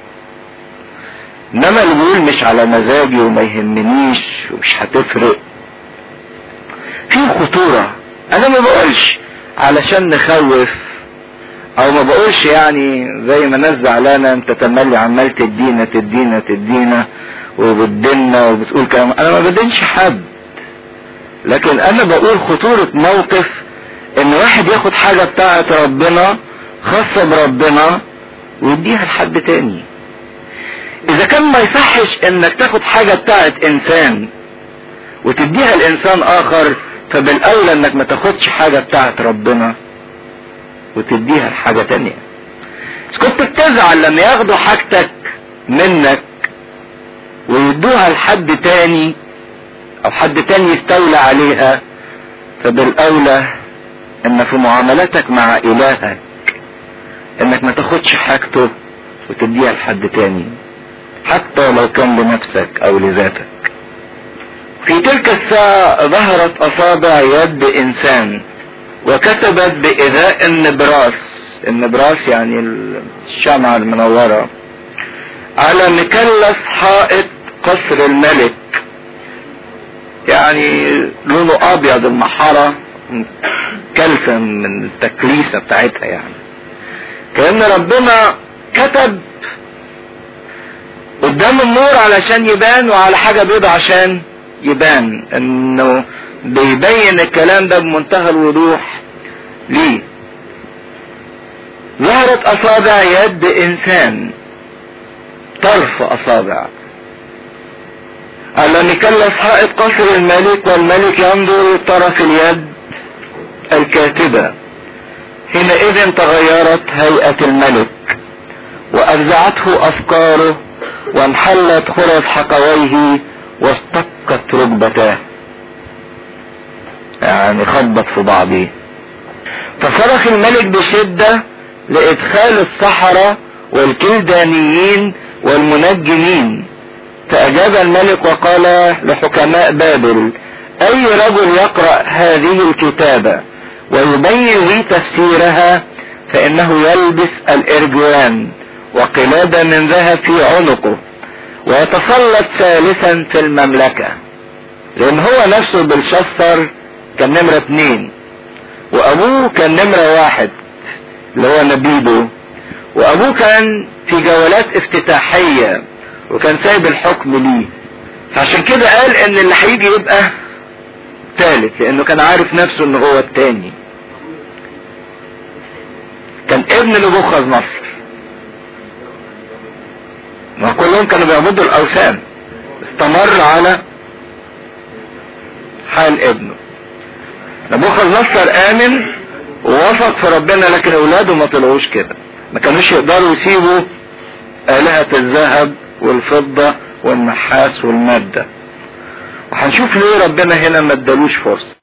انما اللي بيقول مش على مزاجي وما يهمنيش ومش هتفرق في خطورة انا ما بقولش علشان نخوف او ما بقولش يعني زي ما ناس زعلانه انت تملي عمال تدينا تدينا تدينا وبتدينا وبتقول كلام انا ما بدينش حد لكن انا بقول خطورة موقف ان واحد ياخد حاجة بتاعت ربنا خاصة بربنا ويديها لحد تاني اذا كان ما يصحش انك تاخد حاجة بتاعت انسان وتديها لانسان اخر فبالاولى انك ما تاخدش حاجة بتاعت ربنا وتديها لحاجة تانية بس كنت بتزعل لما ياخدوا حاجتك منك ويدوها لحد تاني او حد تاني يستولى عليها فبالاولى ان في معاملتك مع الهك انك ما تاخدش حاجته وتديها لحد تاني حتى لو كان لنفسك او لذاتك في تلك الساعة ظهرت اصابع يد انسان وكتبت بإذاء النبراس النبراس يعني الشمعة المنورة على مكلس حائط قصر الملك يعني لونه ابيض المحارة كلسة من التكليسة بتاعتها يعني كأن ربنا كتب قدام النور علشان يبان وعلى حاجة بيضة عشان يبان انه بيبين الكلام ده بمنتهى الوضوح ليه ظهرت اصابع يد انسان طرف اصابع ألم يكلف حائط قصر الملك والملك ينظر طرف اليد الكاتبة حينئذ تغيرت هيئة الملك وأفزعته أفكاره وانحلت خرز حقويه واستقت ركبتاه يعني خبط في بعضه فصرخ الملك بشدة لإدخال السحرة والكلدانيين والمنجمين فأجاب الملك وقال لحكماء بابل أي رجل يقرأ هذه الكتابة ويبين لي تفسيرها فإنه يلبس الإرجوان وقلادة من ذهب في عنقه ويتسلط ثالثا في المملكة لأن هو نفسه بالشصر كان نمرة اتنين وأبوه كان نمرة واحد اللي هو نبيبه وأبوه كان في جولات افتتاحية وكان سايب الحكم ليه فعشان كده قال ان اللي هيجي يبقى ثالث لانه كان عارف نفسه ان هو التاني كان ابن لبوخذ نصر ما كلهم كانوا بيعبدوا الاوثان استمر على حال ابنه نبوخذ نصر امن ووثق في ربنا لكن اولاده ما طلعوش كده ما كانوش يقدروا يسيبوا آلهة الذهب والفضة والنحاس والمادة وهنشوف ليه ربنا هنا ما ادالوش فرصة